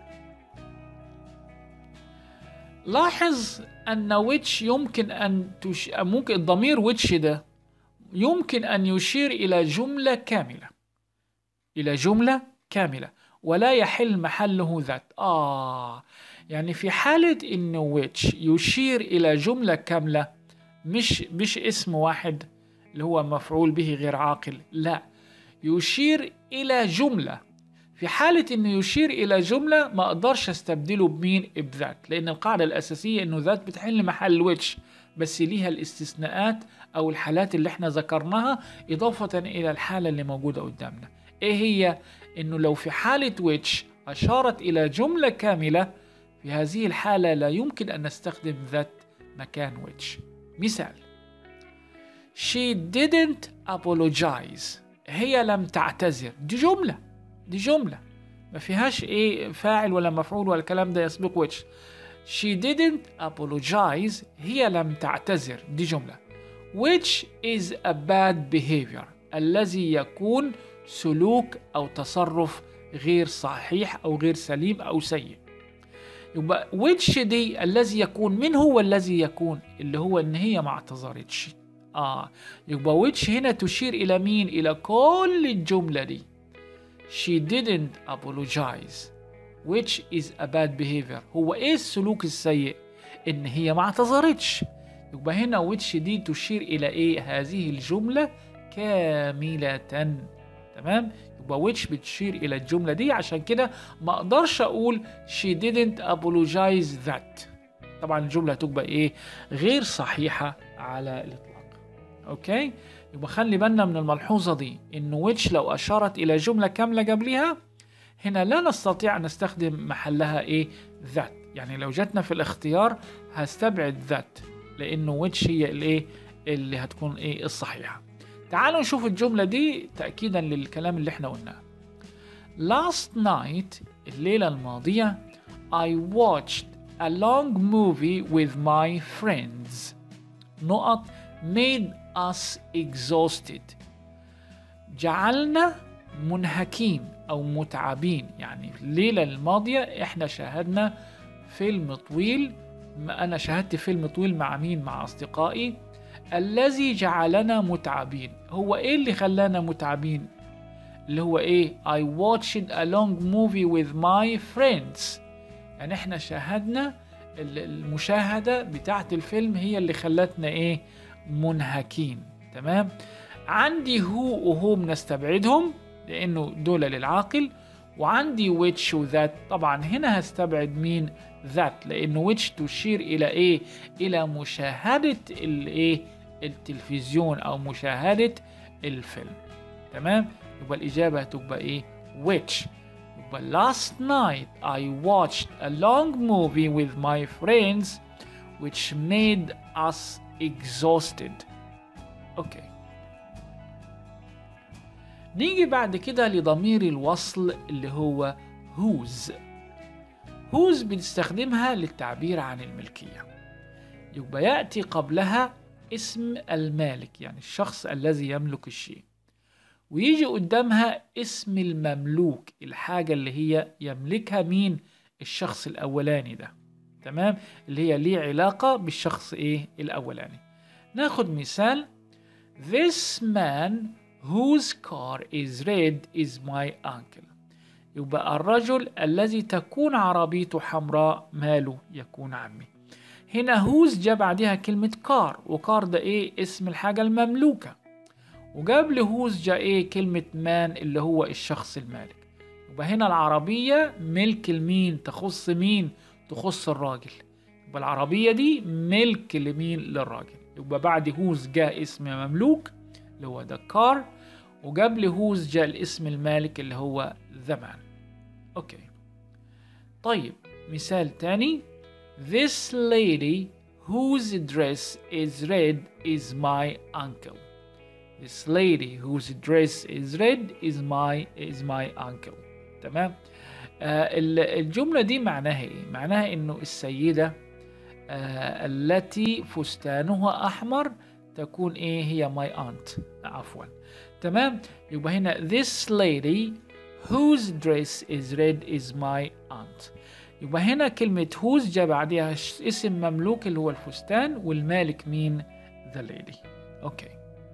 لاحظ أن which يمكن أن تش... ممكن الضمير which ده يمكن أن يشير إلى جملة كاملة إلى جملة كاملة ولا يحل محله ذات آه يعني في حالة إنه which يشير إلى جملة كاملة مش مش اسم واحد اللي هو مفعول به غير عاقل لا يشير إلى جملة في حالة إنه يشير إلى جملة ما أقدرش أستبدله بمين بذات لأن القاعدة الأساسية إنه ذات بتحل محل which بس ليها الاستثناءات أو الحالات اللي احنا ذكرناها إضافة إلى الحالة اللي موجودة قدامنا إيه هي؟ إنه لو في حالة which أشارت إلى جملة كاملة في هذه الحالة لا يمكن أن نستخدم ذات مكان which مثال She didn't apologize هي لم تعتذر دي جملة دي جملة ما فيهاش ايه فاعل ولا مفعول ولا الكلام ده يسبق which She didn't apologize هي لم تعتذر دي جملة which is a bad behavior الذي يكون سلوك أو تصرف غير صحيح أو غير سليم أو سيء يبقى which دي الذي يكون من هو الذي يكون اللي هو ان هي ما اعتذرتش اه يبقى which هنا تشير الى مين الى كل الجمله دي she didn't apologize which is a bad behavior هو ايه السلوك السيء ان هي ما اعتذرتش يبقى هنا which دي تشير الى ايه هذه الجمله كامله تمام يبقى which بتشير الى الجمله دي عشان كده ما اقدرش اقول she didn't apologize that طبعا الجمله هتبقى ايه غير صحيحه على الاطلاق اوكي يبقى خلي بالنا من الملحوظه دي ان which لو اشارت الى جمله كامله قبلها هنا لا نستطيع ان نستخدم محلها ايه that يعني لو جاتنا في الاختيار هستبعد that لانه which هي الايه اللي هتكون ايه الصحيحه تعالوا نشوف الجمله دي تاكيدا للكلام اللي احنا قلناه last night الليله الماضيه I watched a long movie with my friends نقط made us exhausted جعلنا منهكين أو متعبين يعني الليلة الماضية إحنا شاهدنا فيلم طويل أنا شاهدت فيلم طويل مع مين مع أصدقائي الذي جعلنا متعبين هو إيه اللي خلانا متعبين اللي هو إيه I watched a long movie with my friends يعني إحنا شاهدنا المشاهدة بتاعت الفيلم هي اللي خلتنا إيه منهكين تمام عندي هو وهوم نستبعدهم لانه دول للعاقل وعندي which وذات طبعا هنا هستبعد مين ذات لانه which تشير الى ايه الى مشاهدة الايه التلفزيون او مشاهدة الفيلم تمام يبقى الاجابة هتبقى ايه which يبقى last night I watched a long movie with my friends which made us exhausted اوكي نيجي بعد كده لضمير الوصل اللي هو whose whose بنستخدمها للتعبير عن الملكية يبقى يأتي قبلها اسم المالك يعني الشخص الذي يملك الشيء ويجي قدامها اسم المملوك الحاجة اللي هي يملكها مين الشخص الأولاني ده تمام اللي هي ليه علاقة بالشخص إيه الأولاني ناخد مثال This man whose car is red is my uncle يبقى الرجل الذي تكون عربيته حمراء ماله يكون عمي هنا whose جاء بعدها كلمة كار وكار ده ايه اسم الحاجة المملوكة وقبل whose جاء ايه كلمة مان اللي هو الشخص المالك يبقى هنا العربية ملك المين تخص مين تخص الراجل يبقى العربية دي ملك لمين للراجل يبقى بعد هوز جاء اسم مملوك اللي هو ذا كار وقبل هوز جاء الاسم المالك اللي هو ذا مان اوكي طيب مثال تاني This lady whose dress is red is my uncle. This lady whose dress is red is my is my uncle. تمام؟ آه الجملة دي معناها ايه؟ معناها انه السيدة آه التي فستانها احمر تكون ايه هي my aunt عفوا تمام يبقى هنا this lady whose dress is red is my aunt يبقى هنا كلمة whose جاء بعدها اسم مملوك اللي هو الفستان والمالك مين the lady اوكي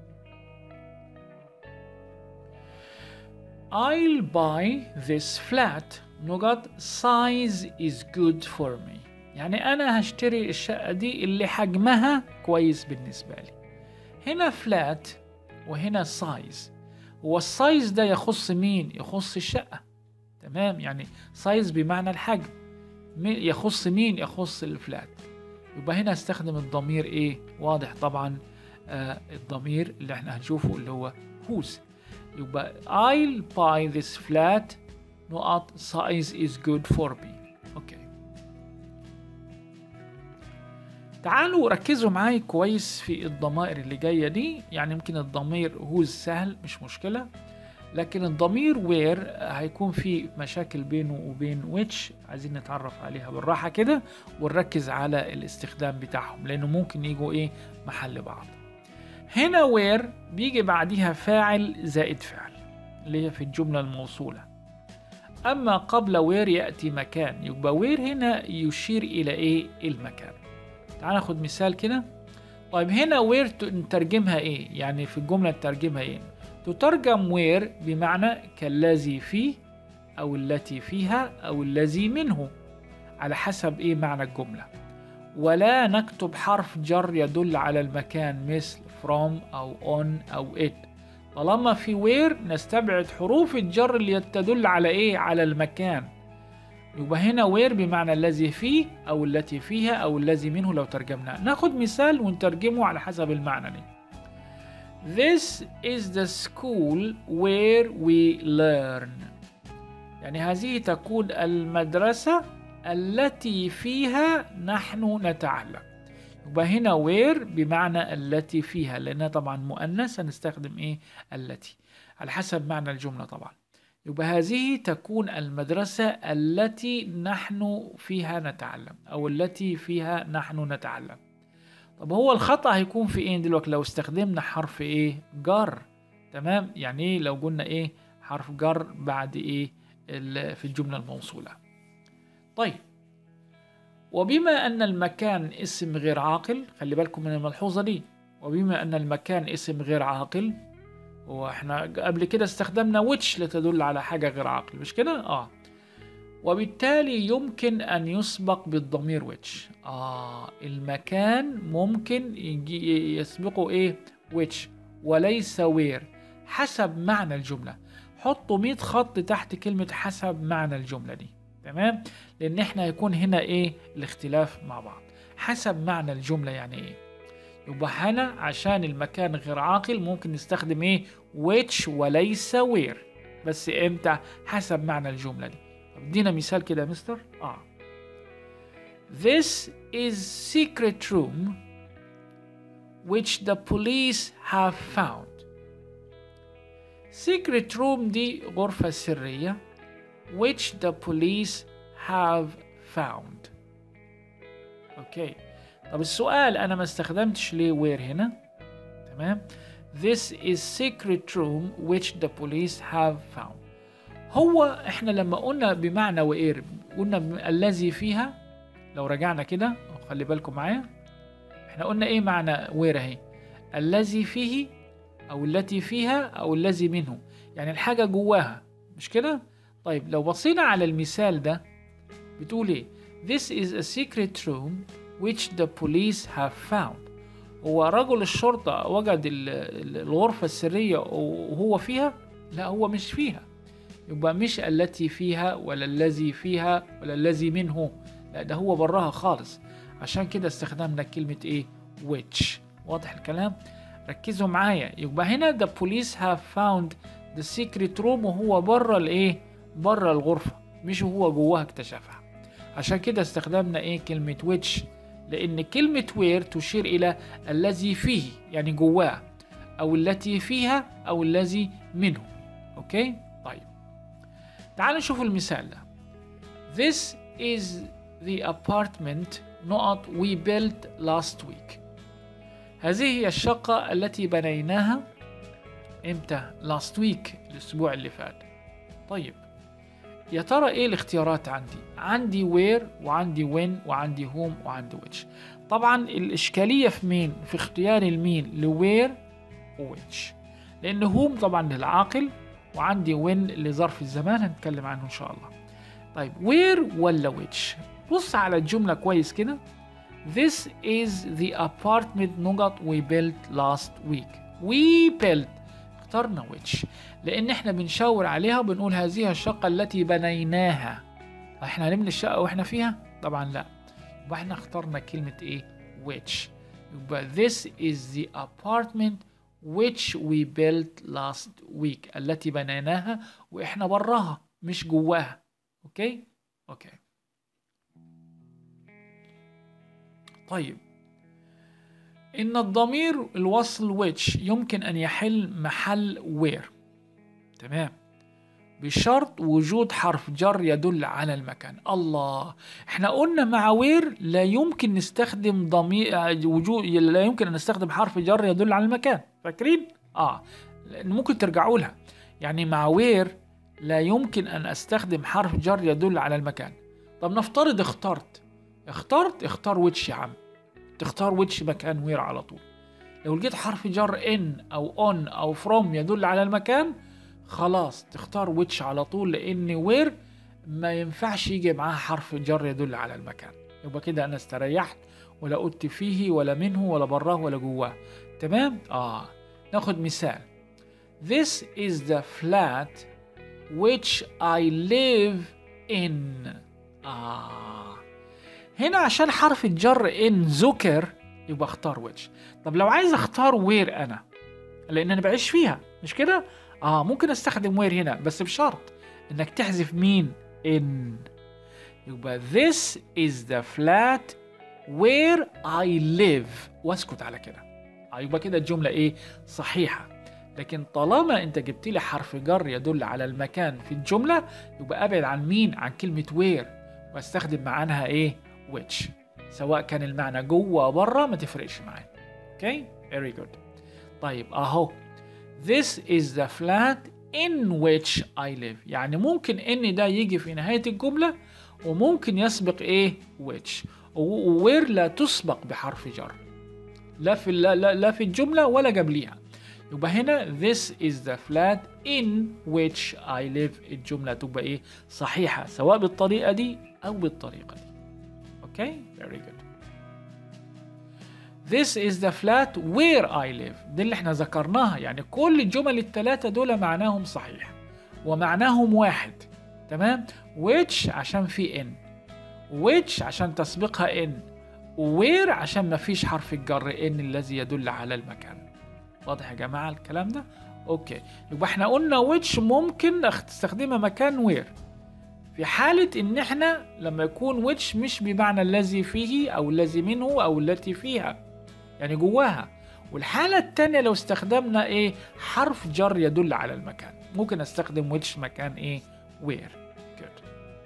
I'll buy this flat نقط size is good for me يعني أنا هشتري الشقة دي اللي حجمها كويس بالنسبة لي هنا فلات وهنا سايز والسايز ده يخص مين يخص الشقة تمام يعني سايز بمعنى الحجم يخص مين يخص الفلات يبقى هنا استخدم الضمير ايه واضح طبعا آه الضمير اللي احنا هنشوفه اللي هو whose يبقى I'll buy this flat نقط size is good for me اوكي تعالوا ركزوا معاي كويس في الضمائر اللي جايه دي يعني يمكن الضمير whose سهل مش مشكله لكن الضمير where هيكون في مشاكل بينه وبين which عايزين نتعرف عليها بالراحه كده ونركز على الاستخدام بتاعهم لانه ممكن يجوا ايه محل بعض هنا where بيجي بعديها فاعل زائد فعل اللي هي في الجمله الموصوله اما قبل where ياتي مكان يبقى where هنا يشير الى ايه المكان تعال ناخد مثال كده طيب هنا وير نترجمها ايه يعني في الجملة نترجمها ايه تترجم وير بمعنى كالذي فيه او التي فيها او الذي منه على حسب ايه معنى الجملة ولا نكتب حرف جر يدل على المكان مثل from او on او it طالما في وير نستبعد حروف الجر اللي تدل على ايه على المكان يبقى هنا وير بمعنى الذي فيه او التي فيها او الذي منه لو ترجمناه ناخد مثال ونترجمه على حسب المعنى دي This is the school where we learn يعني هذه تكون المدرسة التي فيها نحن نتعلم يبقى هنا وير بمعنى التي فيها لأنها طبعا مؤنث هنستخدم إيه التي على حسب معنى الجملة طبعا يبقى هذه تكون المدرسة التي نحن فيها نتعلم أو التي فيها نحن نتعلم طب هو الخطأ هيكون في إيه دلوقتي لو استخدمنا حرف إيه جر تمام يعني إيه لو قلنا إيه حرف جر بعد إيه في الجملة الموصولة طيب وبما أن المكان اسم غير عاقل خلي بالكم من الملحوظة دي وبما أن المكان اسم غير عاقل واحنا قبل كده استخدمنا which لتدل على حاجة غير عاقل مش كده؟ اه وبالتالي يمكن أن يسبق بالضمير which آه المكان ممكن يجي يسبقه إيه which وليس where حسب معنى الجملة حطوا 100 خط تحت كلمة حسب معنى الجملة دي تمام لأن احنا هيكون هنا إيه الاختلاف مع بعض حسب معنى الجملة يعني إيه يبقى هنا عشان المكان غير عاقل ممكن نستخدم ايه which وليس where بس امتى حسب معنى الجملة دي طب ادينا مثال كده يا مستر اه This is secret room which the police have found secret room دي غرفة سرية which the police have found اوكي okay. طب السؤال انا ما استخدمتش ليه وير هنا تمام This is secret room which the police have found هو احنا لما قلنا بمعنى وير قلنا الذي فيها لو رجعنا كده خلي بالكم معايا احنا قلنا ايه معنى وير اهي الذي فيه او التي فيها او الذي منه يعني الحاجة جواها مش كده طيب لو بصينا على المثال ده بتقول ايه This is a secret room which the police have found هو رجل الشرطة وجد الغرفة السرية وهو فيها لا هو مش فيها يبقى مش التي فيها ولا الذي فيها ولا الذي منه لا ده هو براها خالص عشان كده استخدمنا كلمة ايه which واضح الكلام ركزوا معايا يبقى هنا the police have found the secret room وهو بره الايه بره الغرفة مش هو جواها اكتشفها عشان كده استخدمنا ايه كلمة which لأن كلمة وير تشير إلى الذي فيه يعني جواه أو التي فيها أو الذي منه أوكي؟ طيب تعال نشوف المثال ده This is the apartment نقط we built last week هذه هي الشقة التي بنيناها امتى؟ last week الأسبوع اللي فات طيب يا ترى ايه الاختيارات عندي عندي وير وعندي وين وعندي هوم وعندي ويتش طبعا الاشكاليه في مين في اختيار المين لوير وويتش لان هوم طبعا للعاقل وعندي وين لظرف الزمان هنتكلم عنه ان شاء الله طيب وير ولا ويتش بص على الجمله كويس كده This is the apartment نقط we built last week we built اخترنا which لان احنا بنشاور عليها وبنقول هذه الشقة التي بنيناها احنا هنبني الشقة واحنا فيها طبعا لا يبقى احنا اخترنا كلمة ايه which يبقى this is the apartment which we built last week التي بنيناها واحنا براها مش جواها اوكي اوكي طيب إن الضمير الوصل which يمكن أن يحل محل where تمام بشرط وجود حرف جر يدل على المكان الله احنا قلنا مع وير لا يمكن نستخدم ضمير وجود لا يمكن ان نستخدم حرف جر يدل على المكان فاكرين اه لان ممكن ترجعوا لها يعني مع وير لا يمكن ان استخدم حرف جر يدل على المكان طب نفترض اخترت اخترت اختار ويتش يا عم تختار which مكان where على طول لو لقيت حرف جر in او on او from يدل على المكان خلاص تختار which على طول لان where ما ينفعش يجي معاها حرف جر يدل على المكان يبقى كده انا استريحت ولا قلت فيه ولا منه ولا براه ولا جواه تمام اه ناخد مثال This is the flat which I live in آه هنا عشان حرف الجر in ذكر يبقى اختار which طب لو عايز اختار where انا لان انا بعيش فيها مش كده اه ممكن استخدم where هنا بس بشرط انك تحذف مين in يبقى this is the flat where I live واسكت على كده آه يبقى كده الجملة ايه صحيحة لكن طالما انت جبت لي حرف جر يدل على المكان في الجملة يبقى ابعد عن مين عن كلمة where واستخدم معناها ايه which سواء كان المعنى جوه او بره ما تفرقش معايا اوكي very good طيب اهو this is the flat in which I live يعني ممكن ان ده يجي في نهاية الجملة وممكن يسبق ايه which ووير لا تسبق بحرف جر لا في لا, لا, لا في الجملة ولا قبليها يبقى هنا this is the flat in which I live الجملة تبقى ايه صحيحة سواء بالطريقة دي أو بالطريقة دي اوكي very good This is the flat where I live دي اللي احنا ذكرناها يعني كل الجمل الثلاثة دول معناهم صحيح ومعناهم واحد تمام which عشان في in which عشان تسبقها in where عشان ما فيش حرف الجر in الذي يدل على المكان واضح يا جماعة الكلام ده اوكي يبقى احنا قلنا which ممكن تستخدمها مكان where في حالة ان احنا لما يكون which مش بمعنى الذي فيه او الذي منه او التي فيها يعني جواها والحالة التانية لو استخدمنا ايه حرف جر يدل على المكان ممكن استخدم which مكان ايه where good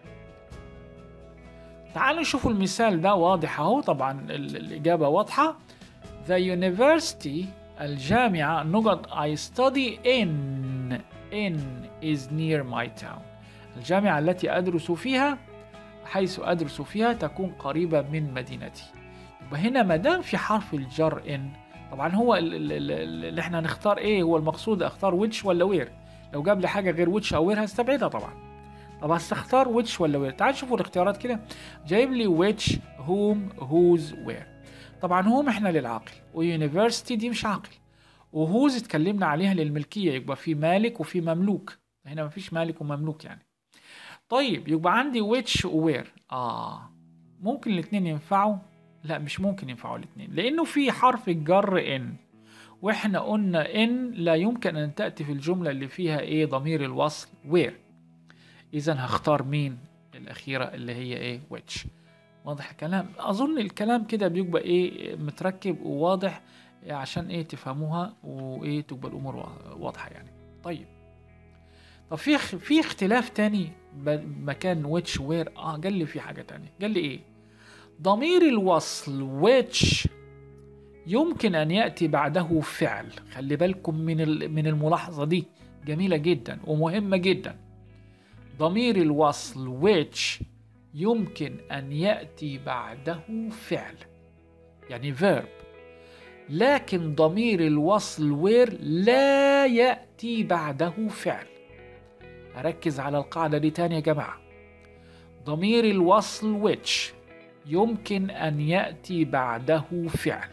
تعالوا نشوفوا المثال ده واضح اهو طبعا الإجابة واضحة The university الجامعة نقط I study in in is near my town الجامعة التي أدرس فيها حيث أدرس فيها تكون قريبة من مدينتي يبقى هنا ما دام في حرف الجر in طبعا هو اللي احنا هنختار ايه هو المقصود اختار which ولا where لو جاب لي حاجة غير which أو where هستبعدها طبعا طب هستختار which ولا where تعال شوفوا الاختيارات كده جايب لي which whom whose where طبعا whom احنا للعاقل ويونيفرسيتي دي مش عاقل وهوز اتكلمنا عليها للملكية يبقى في مالك وفي مملوك هنا مفيش مالك ومملوك يعني طيب يبقى عندي which وwhere اه ممكن الاتنين ينفعوا لا مش ممكن ينفعوا الاتنين لانه في حرف الجر ان واحنا قلنا ان لا يمكن ان تأتي في الجملة اللي فيها ايه ضمير الوصل where اذا هختار مين الاخيرة اللي هي ايه which واضح الكلام اظن الكلام كده بيبقى ايه متركب وواضح عشان ايه تفهموها وايه تبقى الامور واضحة يعني طيب طب في في اختلاف تاني مكان which where اه قال لي في حاجة تانية قال لي ايه ضمير الوصل which يمكن ان ياتي بعده فعل خلي بالكم من من الملاحظه دي جميله جدا ومهمه جدا ضمير الوصل which يمكن ان ياتي بعده فعل يعني verb لكن ضمير الوصل where لا ياتي بعده فعل اركز على القاعده دي تاني يا جماعه ضمير الوصل which يمكن ان ياتي بعده فعل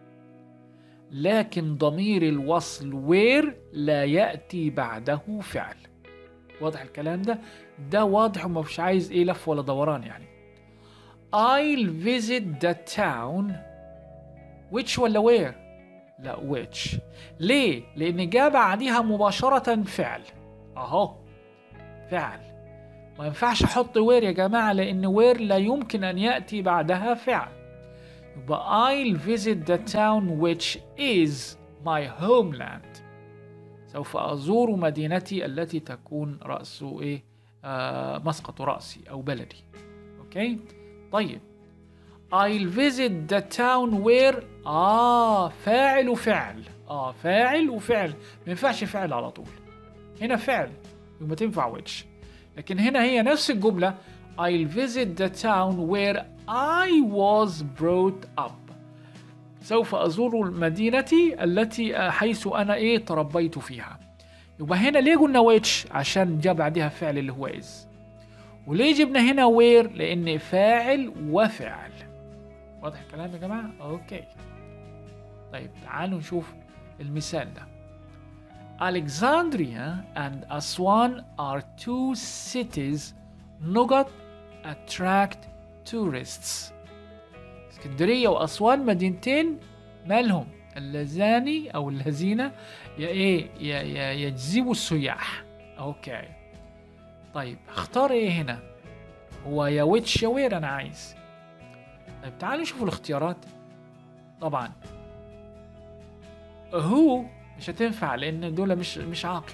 لكن ضمير الوصل where لا يأتي بعده فعل واضح الكلام ده ده واضح وما فيش عايز ايه لف ولا دوران يعني I'll visit the town which ولا where لا which ليه لان جاء بعديها مباشرة فعل اهو فعل ما ينفعش احط where يا جماعة لان where لا يمكن ان يأتي بعدها فعل يبقى I'll visit the town which is my homeland سوف أزور مدينتي التي تكون رأس إيه آه مسقط رأسي أو بلدي أوكي طيب I'll visit the town where آه فاعل وفعل آه فاعل وفعل ما ينفعش فعل على طول هنا فعل يبقى تنفع which لكن هنا هي نفس الجملة I'll visit the town where I was brought up سوف أزور مدينتي التي آه، حيث أنا إيه تربيت فيها يبقى هنا ليه قلنا which عشان جاء بعدها فعل اللي هو is وليه جبنا هنا where لأن فاعل وفعل واضح الكلام يا جماعة أوكي طيب تعالوا نشوف المثال ده Alexandria and Aswan are two cities نقط attract tourists اسكندرية وأسوان مدينتين مالهم اللذان أو الذين ي- إيه ي- ي- يجذبوا السياح أوكي طيب اختار إيه هنا هو يا ويتش يا وير أنا عايز طيب تعالوا نشوف الاختيارات طبعا هو مش هتنفع لان دول مش مش عاقل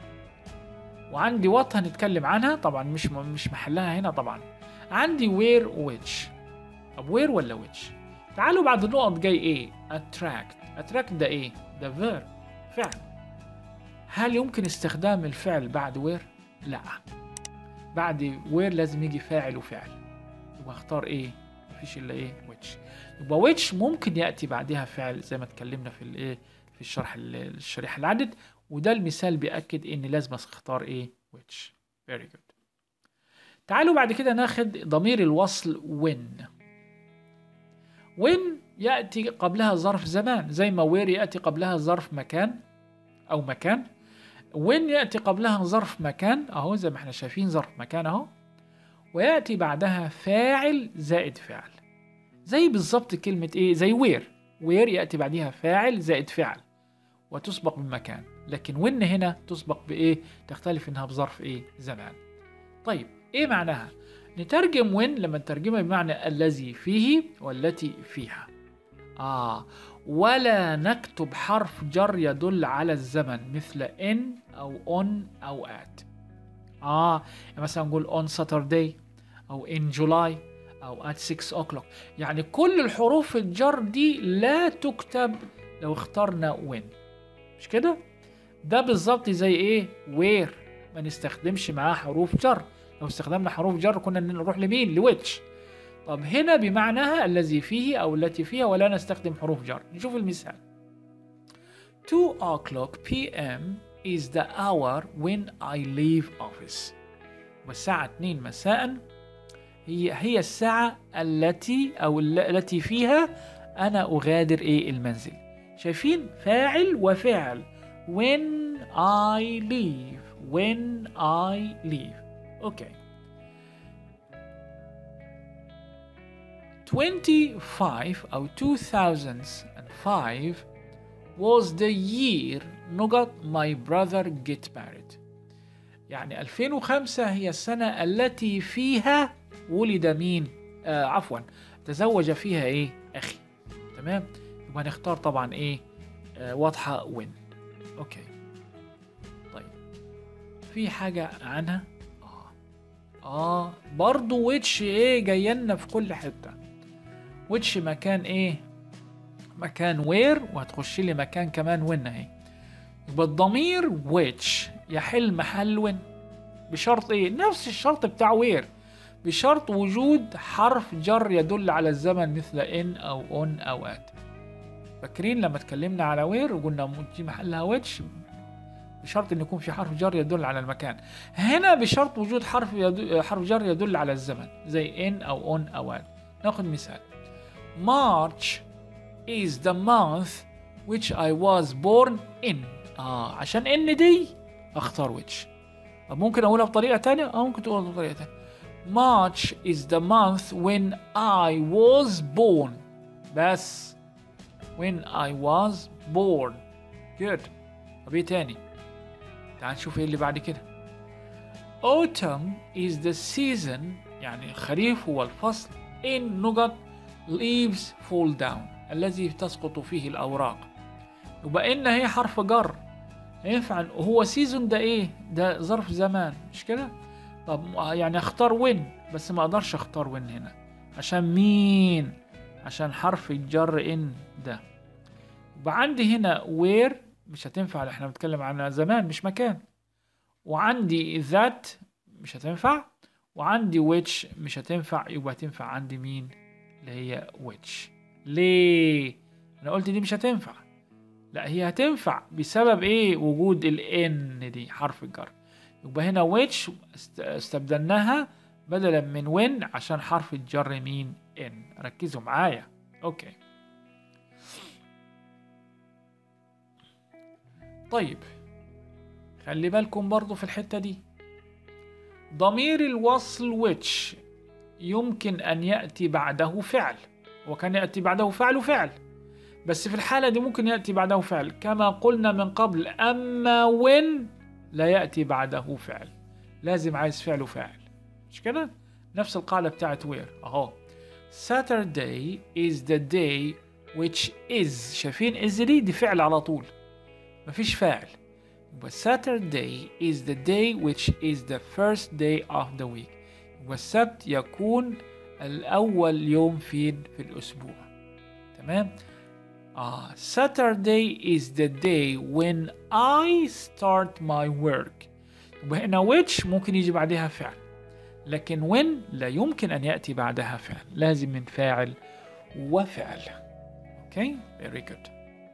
وعندي وات هنتكلم عنها طبعا مش مش محلها هنا طبعا عندي وير ويتش طب وير ولا ويتش تعالوا بعد النقط جاي ايه اتراكت اتراكت ده ايه ده فير فعل هل يمكن استخدام الفعل بعد وير لا بعد وير لازم يجي فاعل وفعل يبقى اختار ايه مفيش الا ايه ويتش يبقى ويتش ممكن ياتي بعدها فعل زي ما اتكلمنا في الايه في الشرح ال- الشريحه اللي عدت وده المثال بيأكد ان لازم اختار ايه which very good تعالوا بعد كده ناخد ضمير الوصل when when يأتي قبلها ظرف زمان زي ما where يأتي قبلها ظرف مكان أو مكان when يأتي قبلها ظرف مكان أهو زي ما احنا شايفين ظرف مكان أهو ويأتي بعدها فاعل زائد فعل زي بالظبط كلمة إيه زي where where يأتي بعدها فاعل زائد فعل وتسبق بمكان لكن when هنا تسبق بإيه تختلف إنها بظرف إيه زمان طيب إيه معناها نترجم when لما نترجمها بمعنى الذي فيه والتي فيها آه ولا نكتب حرف جر يدل على الزمن مثل in أو on أو at آه يعني مثلا نقول on Saturday أو in July أو at 6 o'clock يعني كل الحروف الجر دي لا تكتب لو اخترنا when مش كده؟ ده بالظبط زي ايه؟ where ما نستخدمش معاه حروف جر لو استخدمنا حروف جر كنا نروح لمين؟ لويتش طب هنا بمعناها الذي فيه أو التي فيها ولا نستخدم حروف جر نشوف المثال 2 o'clock p.m. is the hour when I leave office والساعة 2 مساء هي هي الساعة التي أو ال- التي فيها أنا أغادر إيه المنزل شايفين فاعل وفعل when I leave when I leave أوكي 25 أو 2005 was the year نقط my brother get married يعني 2005 هي السنة التي فيها ولد مين آه عفوا تزوج فيها ايه اخي تمام يبقى نختار طبعا ايه آه واضحة وين اوكي طيب في حاجة عنها اه اه برضو ويتش ايه جاي لنا في كل حتة ويتش مكان ايه مكان وير وهتخش لي مكان كمان وين اهي يبقى الضمير which يحل محل وين بشرط ايه نفس الشرط بتاع وير بشرط وجود حرف جر يدل على الزمن مثل ان او اون او ات فاكرين لما اتكلمنا على وير وقلنا دي محلها which بشرط ان يكون في حرف جر يدل على المكان هنا بشرط وجود حرف يدل حرف جر يدل على الزمن زي ان او اون او ات ناخد مثال March is the month which I was born in اه عشان ان دي اختار which طب ممكن اقولها بطريقه تانية اه ممكن تقولها بطريقه تانية March is the month when I was born بس when I was born good طب ايه تاني تعال نشوف ايه اللي بعد كده Autumn is the season يعني الخريف هو الفصل in نقط leaves fall down الذي تسقط فيه الأوراق يبقى إن هي حرف جر ينفع هو سيزون ده إيه؟ ده ظرف زمان مش كده؟ طب يعني اختار وين بس ما اقدرش اختار وين هنا عشان مين؟ عشان حرف الجر ان ده يبقى عندي هنا وير مش هتنفع احنا بنتكلم عن زمان مش مكان وعندي ذات مش هتنفع وعندي which مش هتنفع يبقى تنفع عندي مين اللي هي which ليه انا قلت دي مش هتنفع لا هي هتنفع بسبب ايه وجود الان دي حرف الجر يبقى هنا which است- استبدلناها بدلا من when عشان حرف الجر مين ان ركزوا معايا اوكي طيب خلي بالكم برضو في الحتة دي ضمير الوصل which يمكن أن يأتي بعده فعل وكان يأتي بعده فعل وفعل بس في الحالة دي ممكن يأتي بعده فعل كما قلنا من قبل أما when لا يأتي بعده فعل لازم عايز فعل وفاعل مش كده؟ نفس القاعدة بتاعت where أهو Saturday is the day which is شايفين is دي دي فعل على طول مفيش فاعل يبقى Saturday is the day which is the first day of the week يبقى السبت يكون الأول يوم في في الأسبوع تمام آه Saturday is the day when I start my work يبقى هنا which ممكن يجي بعدها فعل لكن when لا يمكن أن يأتي بعدها فعل لازم من فاعل وفعل Okay very good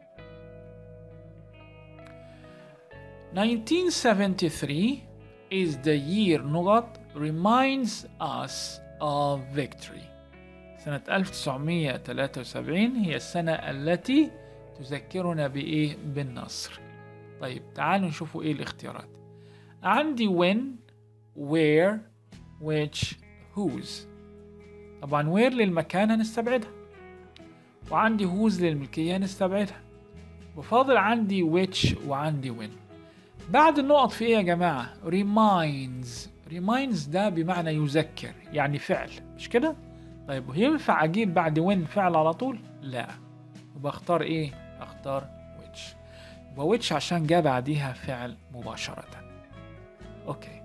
1973 is the year نقط reminds us of victory سنة 1973 هي السنة التي تذكرنا بإيه بالنصر طيب تعالوا نشوفوا إيه الاختيارات عندي when where which whose طبعا where للمكان هنستبعدها وعندي whose للملكية هنستبعدها وفاضل عندي which وعندي when بعد النقط في ايه يا جماعة reminds reminds ده بمعنى يذكر يعني فعل مش كده طيب ينفع اجيب بعد when فعل على طول لا يبقى اختار ايه اختار which يبقى which عشان جاء بعديها فعل مباشرة اوكي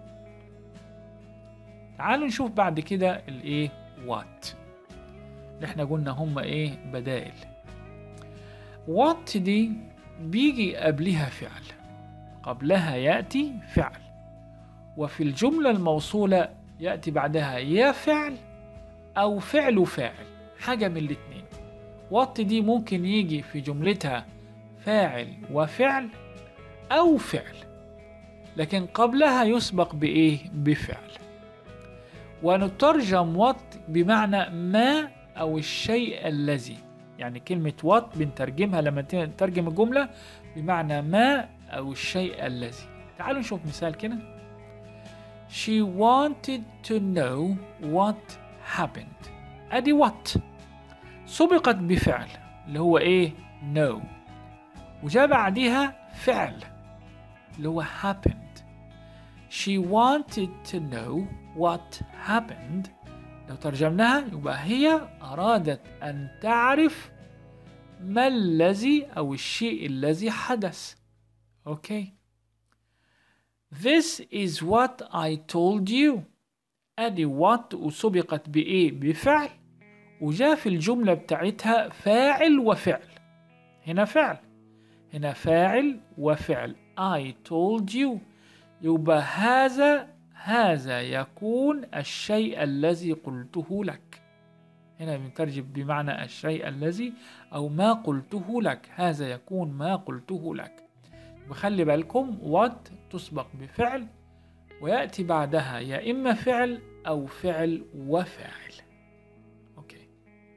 تعالوا نشوف بعد كده الايه what اللي احنا قلنا هم ايه بدائل what دي بيجي قبلها فعل قبلها يأتي فعل وفي الجملة الموصولة يأتي بعدها يا فعل أو فعل فاعل حاجة من الاتنين وات دي ممكن يجي في جملتها فاعل وفعل أو فعل لكن قبلها يسبق بإيه؟ بفعل ونترجم وات بمعنى ما أو الشيء الذي يعني كلمة وات بنترجمها لما ترجم الجملة بمعنى ما أو الشيء الذي تعالوا نشوف مثال كده She wanted to know what happened أدي what سبقت بفعل اللي هو إيه know وجاء بعدها فعل اللي هو happened She wanted to know what happened لو ترجمناها يبقى هي أرادت أن تعرف ما الذي أو الشيء الذي حدث Okay. This is what I told you. أدي what وسبقت بإيه؟ بفعل وجاء في الجملة بتاعتها فاعل وفعل. هنا فعل. هنا فاعل وفعل. I told you. يبقى هذا هذا يكون الشيء الذي قلته لك. هنا بنترجم بمعنى الشيء الذي أو ما قلته لك. هذا يكون ما قلته لك. وخلي بالكم what تسبق بفعل ويأتي بعدها يا إما فعل أو فعل وفاعل أوكي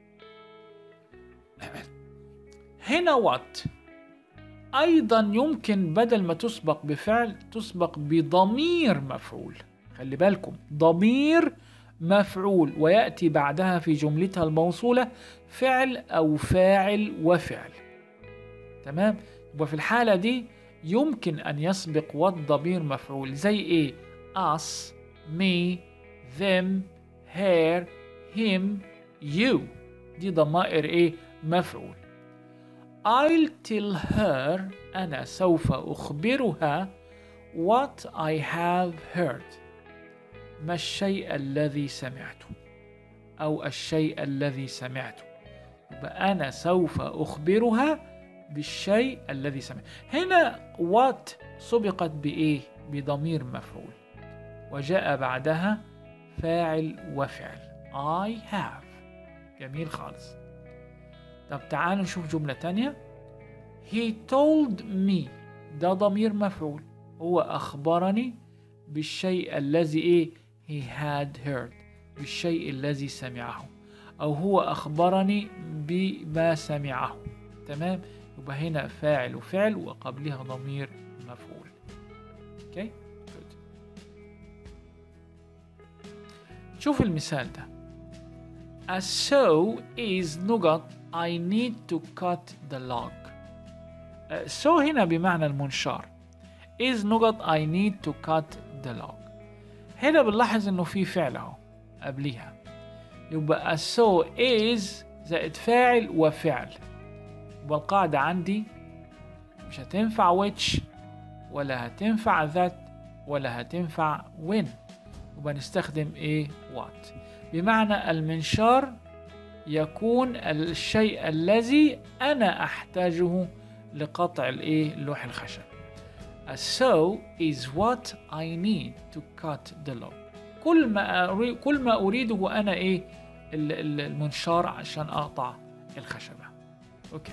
هنا what أيضا يمكن بدل ما تسبق بفعل تسبق بضمير مفعول خلي بالكم ضمير مفعول ويأتي بعدها في جملتها الموصولة فعل أو فاعل وفعل تمام وفي الحالة دي يمكن أن يسبق what ضمير مفعول زي إيه us me them her him you دي ضمائر إيه مفعول I'll tell her أنا سوف أخبرها what I have heard ما الشيء الذي سمعته أو الشيء الذي سمعته يبقى أنا سوف أخبرها بالشيء الذي سمع هنا what سبقت بإيه بضمير مفعول وجاء بعدها فاعل وفعل I have جميل خالص طب تعالوا نشوف جملة تانية he told me ده ضمير مفعول هو أخبرني بالشيء الذي إيه he had heard بالشيء الذي سمعه أو هو أخبرني بما سمعه تمام يبقى هنا فاعل وفعل وقبلها ضمير مفعول اوكي good. شوف المثال ده As so is نقط I need to cut the log uh, so هنا بمعنى المنشار is نقط I need to cut the log هنا بنلاحظ انه في فعل اهو قبليها يبقى so is زائد فاعل وفعل يبقى القاعدة عندي مش هتنفع which ولا هتنفع that ولا هتنفع when يبقى نستخدم ايه what بمعنى المنشار يكون الشيء الذي أنا أحتاجه لقطع الايه لوح الخشب A saw is what I need to cut the log كل ما أريد كل ما أريده أنا إيه المنشار عشان أقطع الخشبة أوكي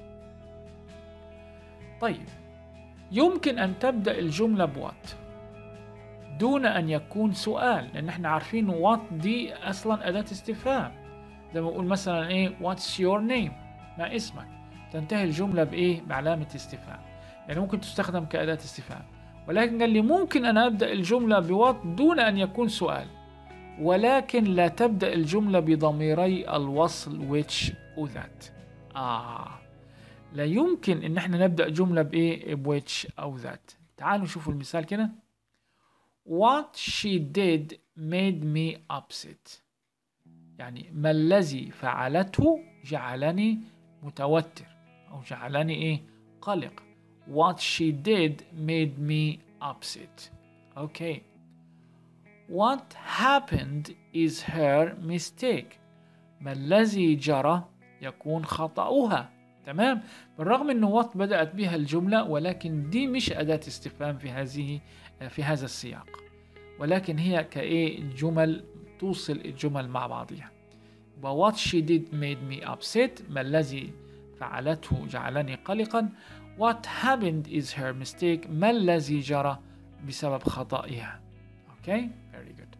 طيب يمكن أن تبدأ الجملة بوات دون أن يكون سؤال لأن احنا عارفين وات دي أصلا أداة استفهام زي ما أقول مثلا إيه what's your name ما اسمك تنتهي الجملة بإيه بعلامة استفهام يعني ممكن تستخدم كأداة استفهام ولكن قال لي ممكن أن أبدأ الجملة بوات دون أن يكون سؤال ولكن لا تبدأ الجملة بضميري الوصل which و that آه لا يمكن ان احنا نبدأ جملة بايه بwhich او that تعالوا نشوف المثال كده What she did made me upset يعني ما الذي فعلته جعلني متوتر أو جعلني إيه قلق What she did made me upset Okay What happened is her mistake ما الذي جرى يكون خطأها تمام بالرغم انه وات بدأت بها الجملة ولكن دي مش أداة استفهام في هذه في هذا السياق ولكن هي كايه جمل توصل الجمل مع بعضها what she did made me upset ما الذي فعلته جعلني قلقا what happened is her mistake ما الذي جرى بسبب خطئها اوكي very good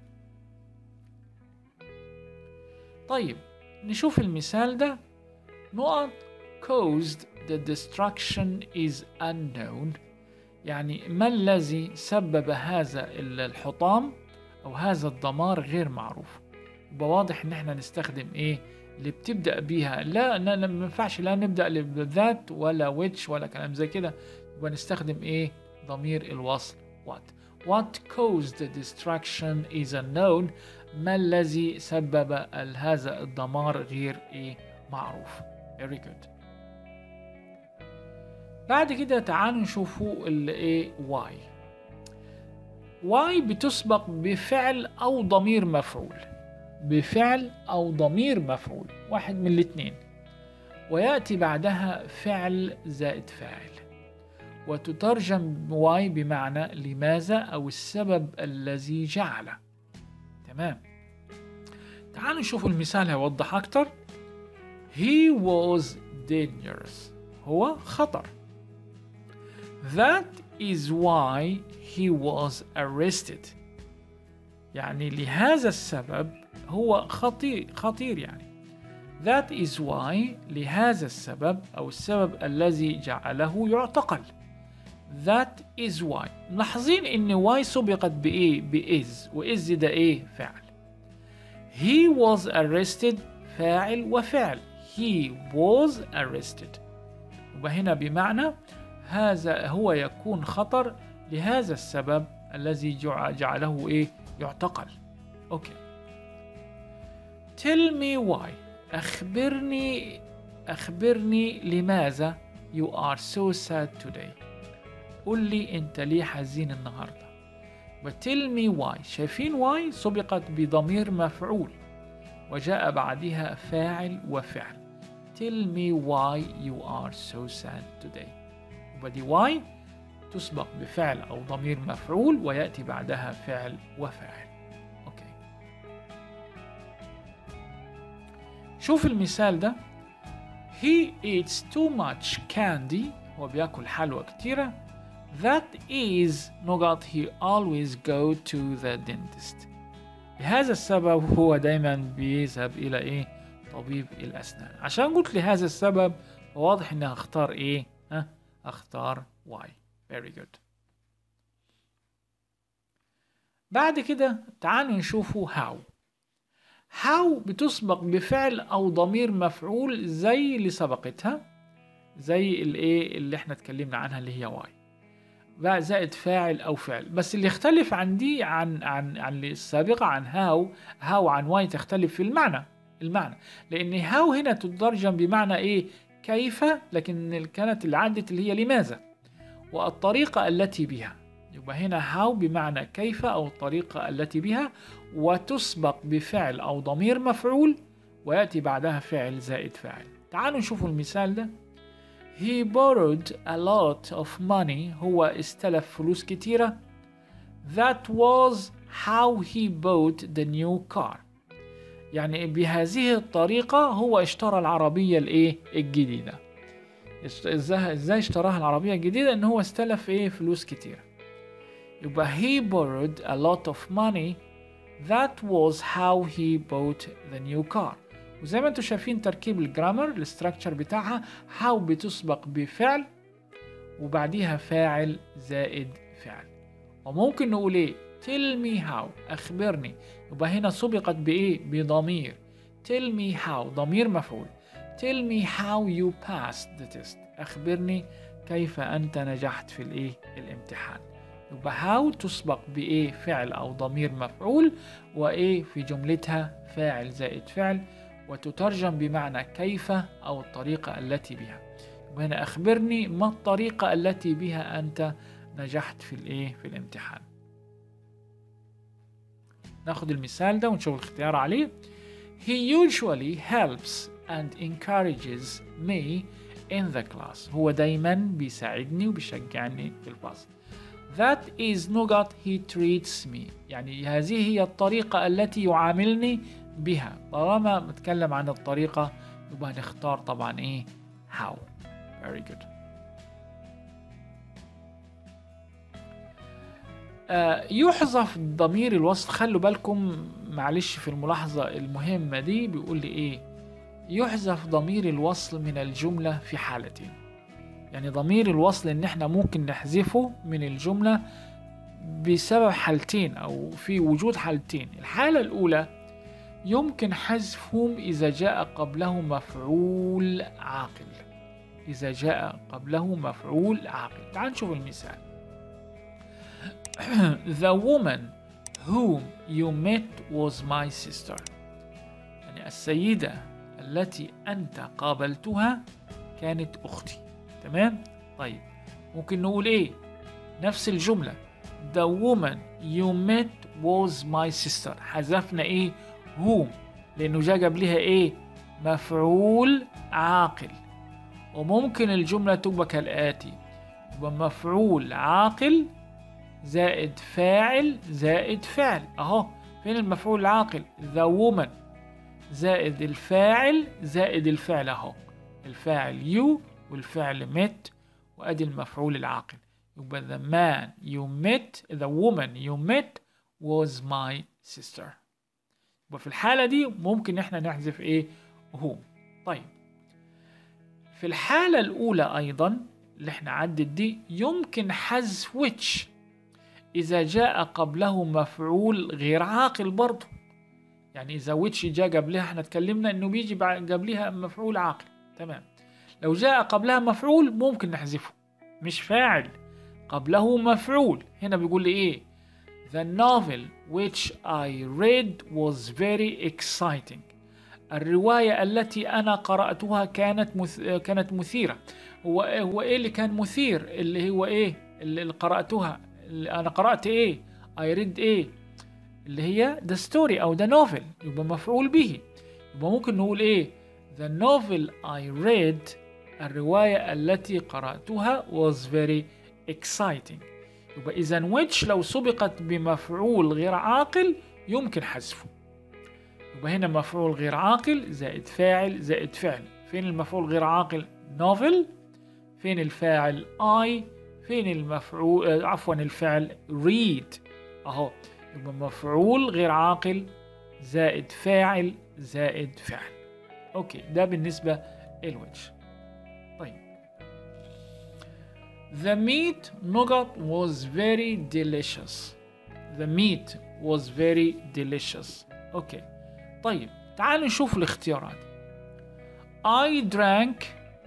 طيب نشوف المثال ده نقط caused the destruction is unknown يعني ما الذي سبب هذا الحطام أو هذا الدمار غير معروف يبقى واضح إن إحنا نستخدم إيه اللي بتبدأ بيها لا ما ينفعش لا نبدأ بذات ولا ويتش ولا كلام زي كده يبقى نستخدم إيه ضمير الوصل what what caused the destruction is unknown ما الذي سبب هذا الدمار غير إيه معروف very good بعد كده تعالوا نشوفوا الايه واي واي بتسبق بفعل او ضمير مفعول بفعل او ضمير مفعول واحد من الاثنين وياتي بعدها فعل زائد فاعل وتترجم واي بمعنى لماذا او السبب الذي جعل تمام تعالوا نشوف المثال هيوضح اكتر he was dangerous هو خطر That is why he was arrested. يعني لهذا السبب هو خطير خطير يعني. That is why لهذا السبب أو السبب الذي جعله يعتقل. That is why. ملاحظين إن why سبقت بإيه؟ بإز وإز ده إيه؟ فعل. He was arrested فاعل وفعل. He was arrested. وهنا بمعنى هذا هو يكون خطر لهذا السبب الذي جعله ايه يعتقل اوكي tell me why اخبرني اخبرني لماذا you are so sad today قل لي انت ليه حزين النهارده but tell me why شايفين why سبقت بضمير مفعول وجاء بعدها فاعل وفعل tell me why you are so sad today ودي واي تسبق بفعل أو ضمير مفعول ويأتي بعدها فعل وفاعل أوكي شوف المثال ده he eats too much candy هو بياكل حلوى كتيرة that is نقط he always go to the dentist لهذا السبب هو دايما بيذهب إلى إيه طبيب الأسنان عشان قلت لهذا السبب واضح إني هختار إيه ها أختار why very good بعد كده تعالوا نشوفوا how how بتسبق بفعل أو ضمير مفعول زي اللي سبقتها زي الايه اللي احنا اتكلمنا عنها اللي هي واي بقى زائد فاعل او فعل بس اللي يختلف عن دي عن عن عن السابقه عن هاو هاو عن واي تختلف في المعنى المعنى لان هاو هنا تترجم بمعنى ايه كيف لكن كانت اللي عدت اللي هي لماذا والطريقه التي بها يبقى هنا هاو بمعنى كيف او الطريقه التي بها وتسبق بفعل او ضمير مفعول وياتي بعدها فعل زائد فاعل تعالوا نشوفوا المثال ده He borrowed a lot of money هو استلف فلوس كتيرة That was how he bought the new car يعني بهذه الطريقة هو اشترى العربية الايه الجديدة ازاي ازاي اشتراها العربية الجديدة ان هو استلف ايه فلوس كتيرة يبقى he borrowed a lot of money That was how he bought the new car وزي ما انتم شايفين تركيب الجرامر الاستراكشر بتاعها how بتسبق بفعل وبعديها فاعل زائد فعل وممكن نقول ايه tell me how اخبرني يبقى هنا سبقت بايه بضمير tell me how ضمير مفعول tell me how you passed the test اخبرني كيف انت نجحت في الايه الامتحان يبقى how تسبق بايه فعل او ضمير مفعول وايه في جملتها فاعل زائد فعل وتترجم بمعنى كيف أو الطريقة التي بها وهنا أخبرني ما الطريقة التي بها أنت نجحت في الإيه في الامتحان ناخد المثال ده ونشوف الاختيار عليه He usually helps and encourages me in the class هو دايما بيساعدني وبيشجعني في الفصل That is نقط he treats me يعني هذه هي الطريقة التي يعاملني بها طالما بتكلم عن الطريقة يبقى نختار طبعا ايه how very good آه يحذف ضمير الوصل خلوا بالكم معلش في الملاحظة المهمة دي بيقول لي ايه يحذف ضمير الوصل من الجملة في حالتين يعني ضمير الوصل ان احنا ممكن نحذفه من الجملة بسبب حالتين او في وجود حالتين الحالة الاولى يمكن حذفهم إذا جاء قبله مفعول عاقل إذا جاء قبله مفعول عاقل تعال نشوف المثال The woman whom you met was my sister يعني السيدة التي أنت قابلتها كانت أختي تمام طيب ممكن نقول إيه نفس الجملة The woman you met was my sister حذفنا إيه whom لأنه جاء قبلها إيه مفعول عاقل وممكن الجملة تبقى كالآتي يبقى مفعول عاقل زائد فاعل زائد فعل أهو فين المفعول العاقل the woman زائد الفاعل زائد الفعل أهو الفاعل you والفعل met وأدي المفعول العاقل يبقى the man you met the woman you met was my sister وفي الحالة دي ممكن احنا نحذف ايه هو طيب في الحالة الأولى أيضا اللي احنا عدت دي يمكن حذف which إذا جاء قبله مفعول غير عاقل برضه يعني إذا which جاء قبلها احنا اتكلمنا إنه بيجي قبلها مفعول عاقل تمام لو جاء قبلها مفعول ممكن نحذفه مش فاعل قبله مفعول هنا بيقول لي إيه The novel which I read was very exciting. الرواية التي أنا قرأتها كانت مث... كانت مثيرة. هو هو إيه اللي كان مثير؟ اللي هو إيه؟ اللي قرأتها اللي أنا قرأت إيه؟ I read إيه؟ اللي هي the story أو the novel يبقى مفعول به. يبقى ممكن نقول إيه؟ The novel I read الرواية التي قرأتها was very exciting. يبقى إذا which لو سبقت بمفعول غير عاقل يمكن حذفه يبقى هنا مفعول غير عاقل زائد فاعل زائد فعل فين المفعول غير عاقل novel فين الفاعل I فين المفعول آه، عفوا الفعل read اهو يبقى مفعول غير عاقل زائد فاعل زائد فعل اوكي ده بالنسبة الوجه طيب The meat nugget was very delicious The meat was very delicious اوكي طيب تعالوا نشوف الاختيارات I drank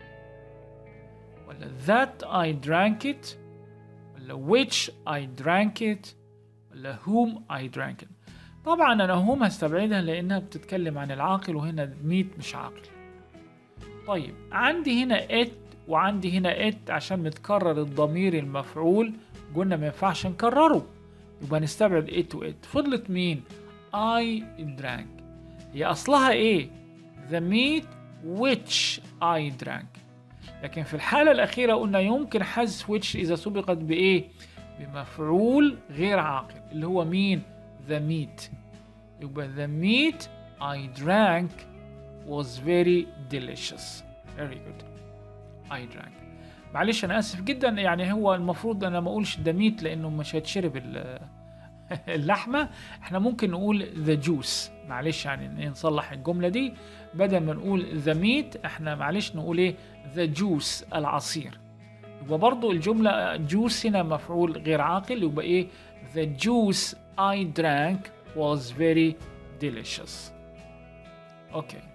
ولا that I drank it ولا which I drank it ولا whom I drank it طبعا انا whom هستبعدها لانها بتتكلم عن العاقل وهنا meat مش عاقل طيب عندي هنا it وعندي هنا it عشان متكرر الضمير المفعول قلنا ما ينفعش نكرره يبقى نستبعد it و it فضلت مين I drank هي أصلها إيه the meat which I drank لكن في الحالة الأخيرة قلنا يمكن حذف which إذا سبقت بإيه بمفعول غير عاقل اللي هو مين the meat يبقى the meat I drank was very delicious very good I drank معلش انا اسف جدا يعني هو المفروض انا ما اقولش ده ميت لانه مش هيتشرب ال- اللحمه احنا ممكن نقول ذا جوس معلش يعني نصلح الجمله دي بدل ما نقول ذا ميت احنا معلش نقول ايه ذا جوس العصير يبقى برضو الجمله جوس هنا مفعول غير عاقل يبقى ايه the juice I drank was very delicious okay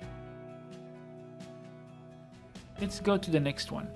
let's go to the next one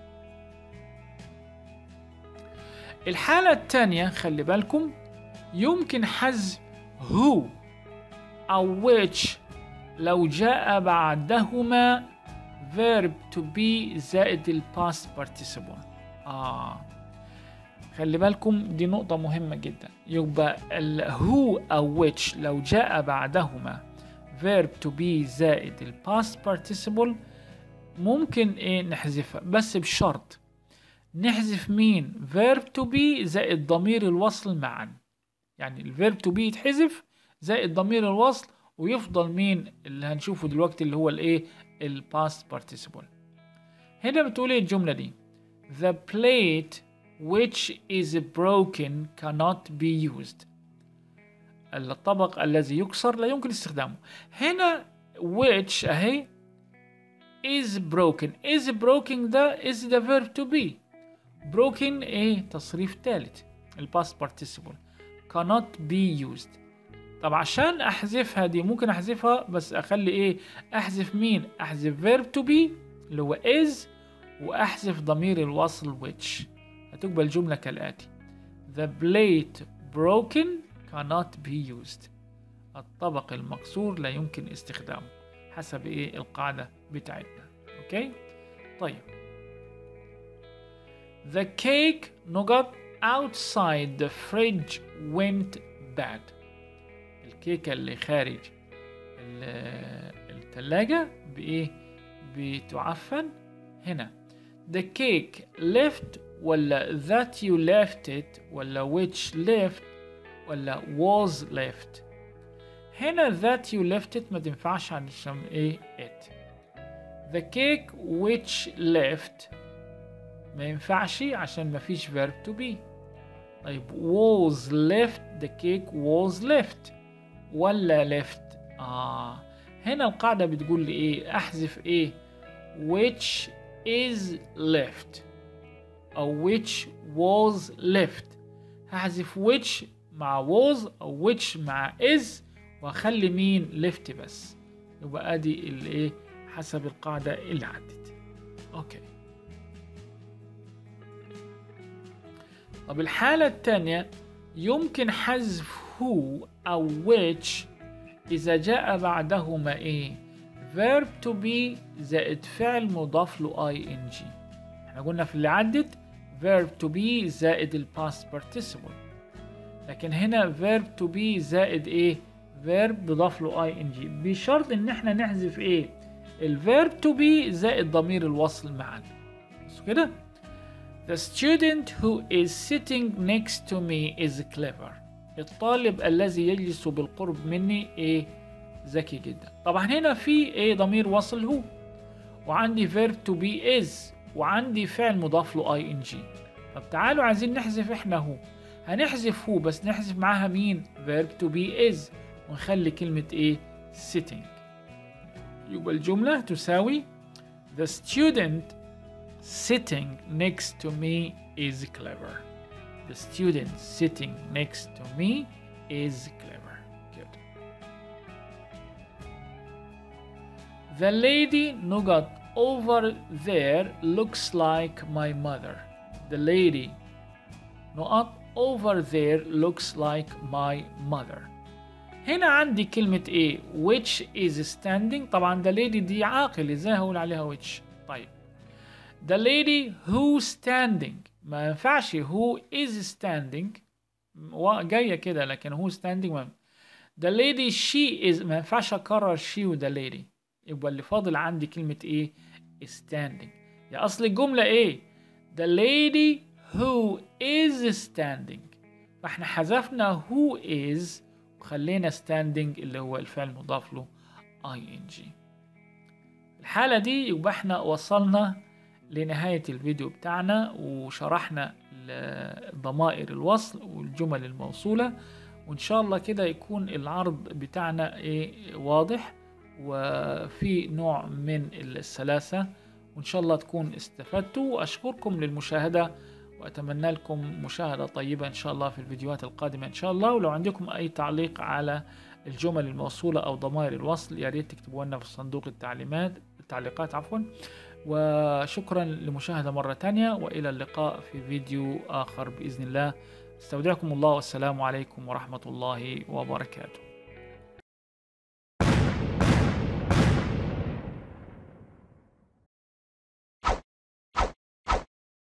الحالة الثانية خلي بالكم يمكن حذف who أو which لو جاء بعدهما verb to be زائد ال past participle آه خلي بالكم دي نقطة مهمة جدا يبقى ال who أو which لو جاء بعدهما verb to be زائد ال past participle ممكن ايه نحذفها بس بشرط نحذف مين verb to be زائد ضمير الوصل معا يعني الفيرب to be يتحذف زائد ضمير الوصل ويفضل مين اللي هنشوفه دلوقتي اللي هو الايه الباست participle هنا بتقول ايه الجملة دي the plate which is broken cannot be used الطبق الذي يكسر لا يمكن استخدامه هنا which اهي is broken is broken ده is the verb to be broken ايه تصريف ثالث الباست participle cannot be used طب عشان احذفها دي ممكن احذفها بس اخلي ايه احذف مين احذف verb to be اللي هو is واحذف ضمير الوصل which هتقبل الجملة كالآتي The plate broken cannot be used الطبق المكسور لا يمكن استخدامه حسب ايه القاعدة بتاعتنا اوكي طيب The cake نقط outside the fridge went bad الكيكة اللي خارج ال- التلاجة بإيه بتعفن هنا the cake left ولا that you left it ولا which left ولا was left هنا that you left it ما تنفعش عشان ايه it the cake which left ما ينفعش عشان ما فيش verb to be طيب was left the cake was left ولا left آه هنا القاعدة بتقول لي إيه أحذف إيه which is left أو which was left هحذف which مع was أو which مع is وأخلي مين left بس يبقى أدي الإيه حسب القاعدة اللي عدت أوكي طب الحالة الثانية يمكن حذف who أو which إذا جاء بعدهما إيه verb to be زائد فعل مضاف له ing احنا قلنا في اللي عدت verb to be زائد ال past participle لكن هنا verb to be زائد ايه verb بضاف له ing بشرط ان احنا نحذف ايه ال verb to be زائد ضمير الوصل معا بص كده The student who is sitting next to me is clever. الطالب الذي يجلس بالقرب مني ايه ذكي جدا. طبعا هنا في ايه ضمير وصل هو وعندي verb to be is وعندي فعل مضاف له ing طب تعالوا عايزين نحذف احنا هو هنحذف هو بس نحذف معاها مين verb to be is ونخلي كلمة ايه sitting يبقى الجملة تساوي the student sitting next to me is clever the student sitting next to me is clever good the lady نقط over there looks like my mother the lady نقط over there looks like my mother هنا عندي كلمة ايه which is standing طبعا the lady دي عاقل ازاي هقول عليها which طيب the lady who standing ما ينفعش who is standing و- جاية كده لكن who standing ما the lady she is ما ينفعش اكرر she و the lady يبقى اللي فاضل عندي كلمة ايه standing يا اصل الجملة ايه the lady who is standing فاحنا حذفنا who is وخلينا standing اللي هو الفعل المضاف له ing الحالة دي يبقى احنا وصلنا لنهاية الفيديو بتاعنا وشرحنا ل- ضمائر الوصل والجمل الموصولة وإن شاء الله كده يكون العرض بتاعنا إيه واضح وفي نوع من السلاسة وإن شاء الله تكون استفدتوا وأشكركم للمشاهدة وأتمنى لكم مشاهدة طيبة إن شاء الله في الفيديوهات القادمة إن شاء الله ولو عندكم أي تعليق على الجمل الموصولة أو ضمائر الوصل يا ريت تكتبوا لنا في صندوق التعليمات التعليقات عفوا وشكرا لمشاهدة مرة تانية وإلى اللقاء في فيديو آخر بإذن الله استودعكم الله والسلام عليكم ورحمة الله وبركاته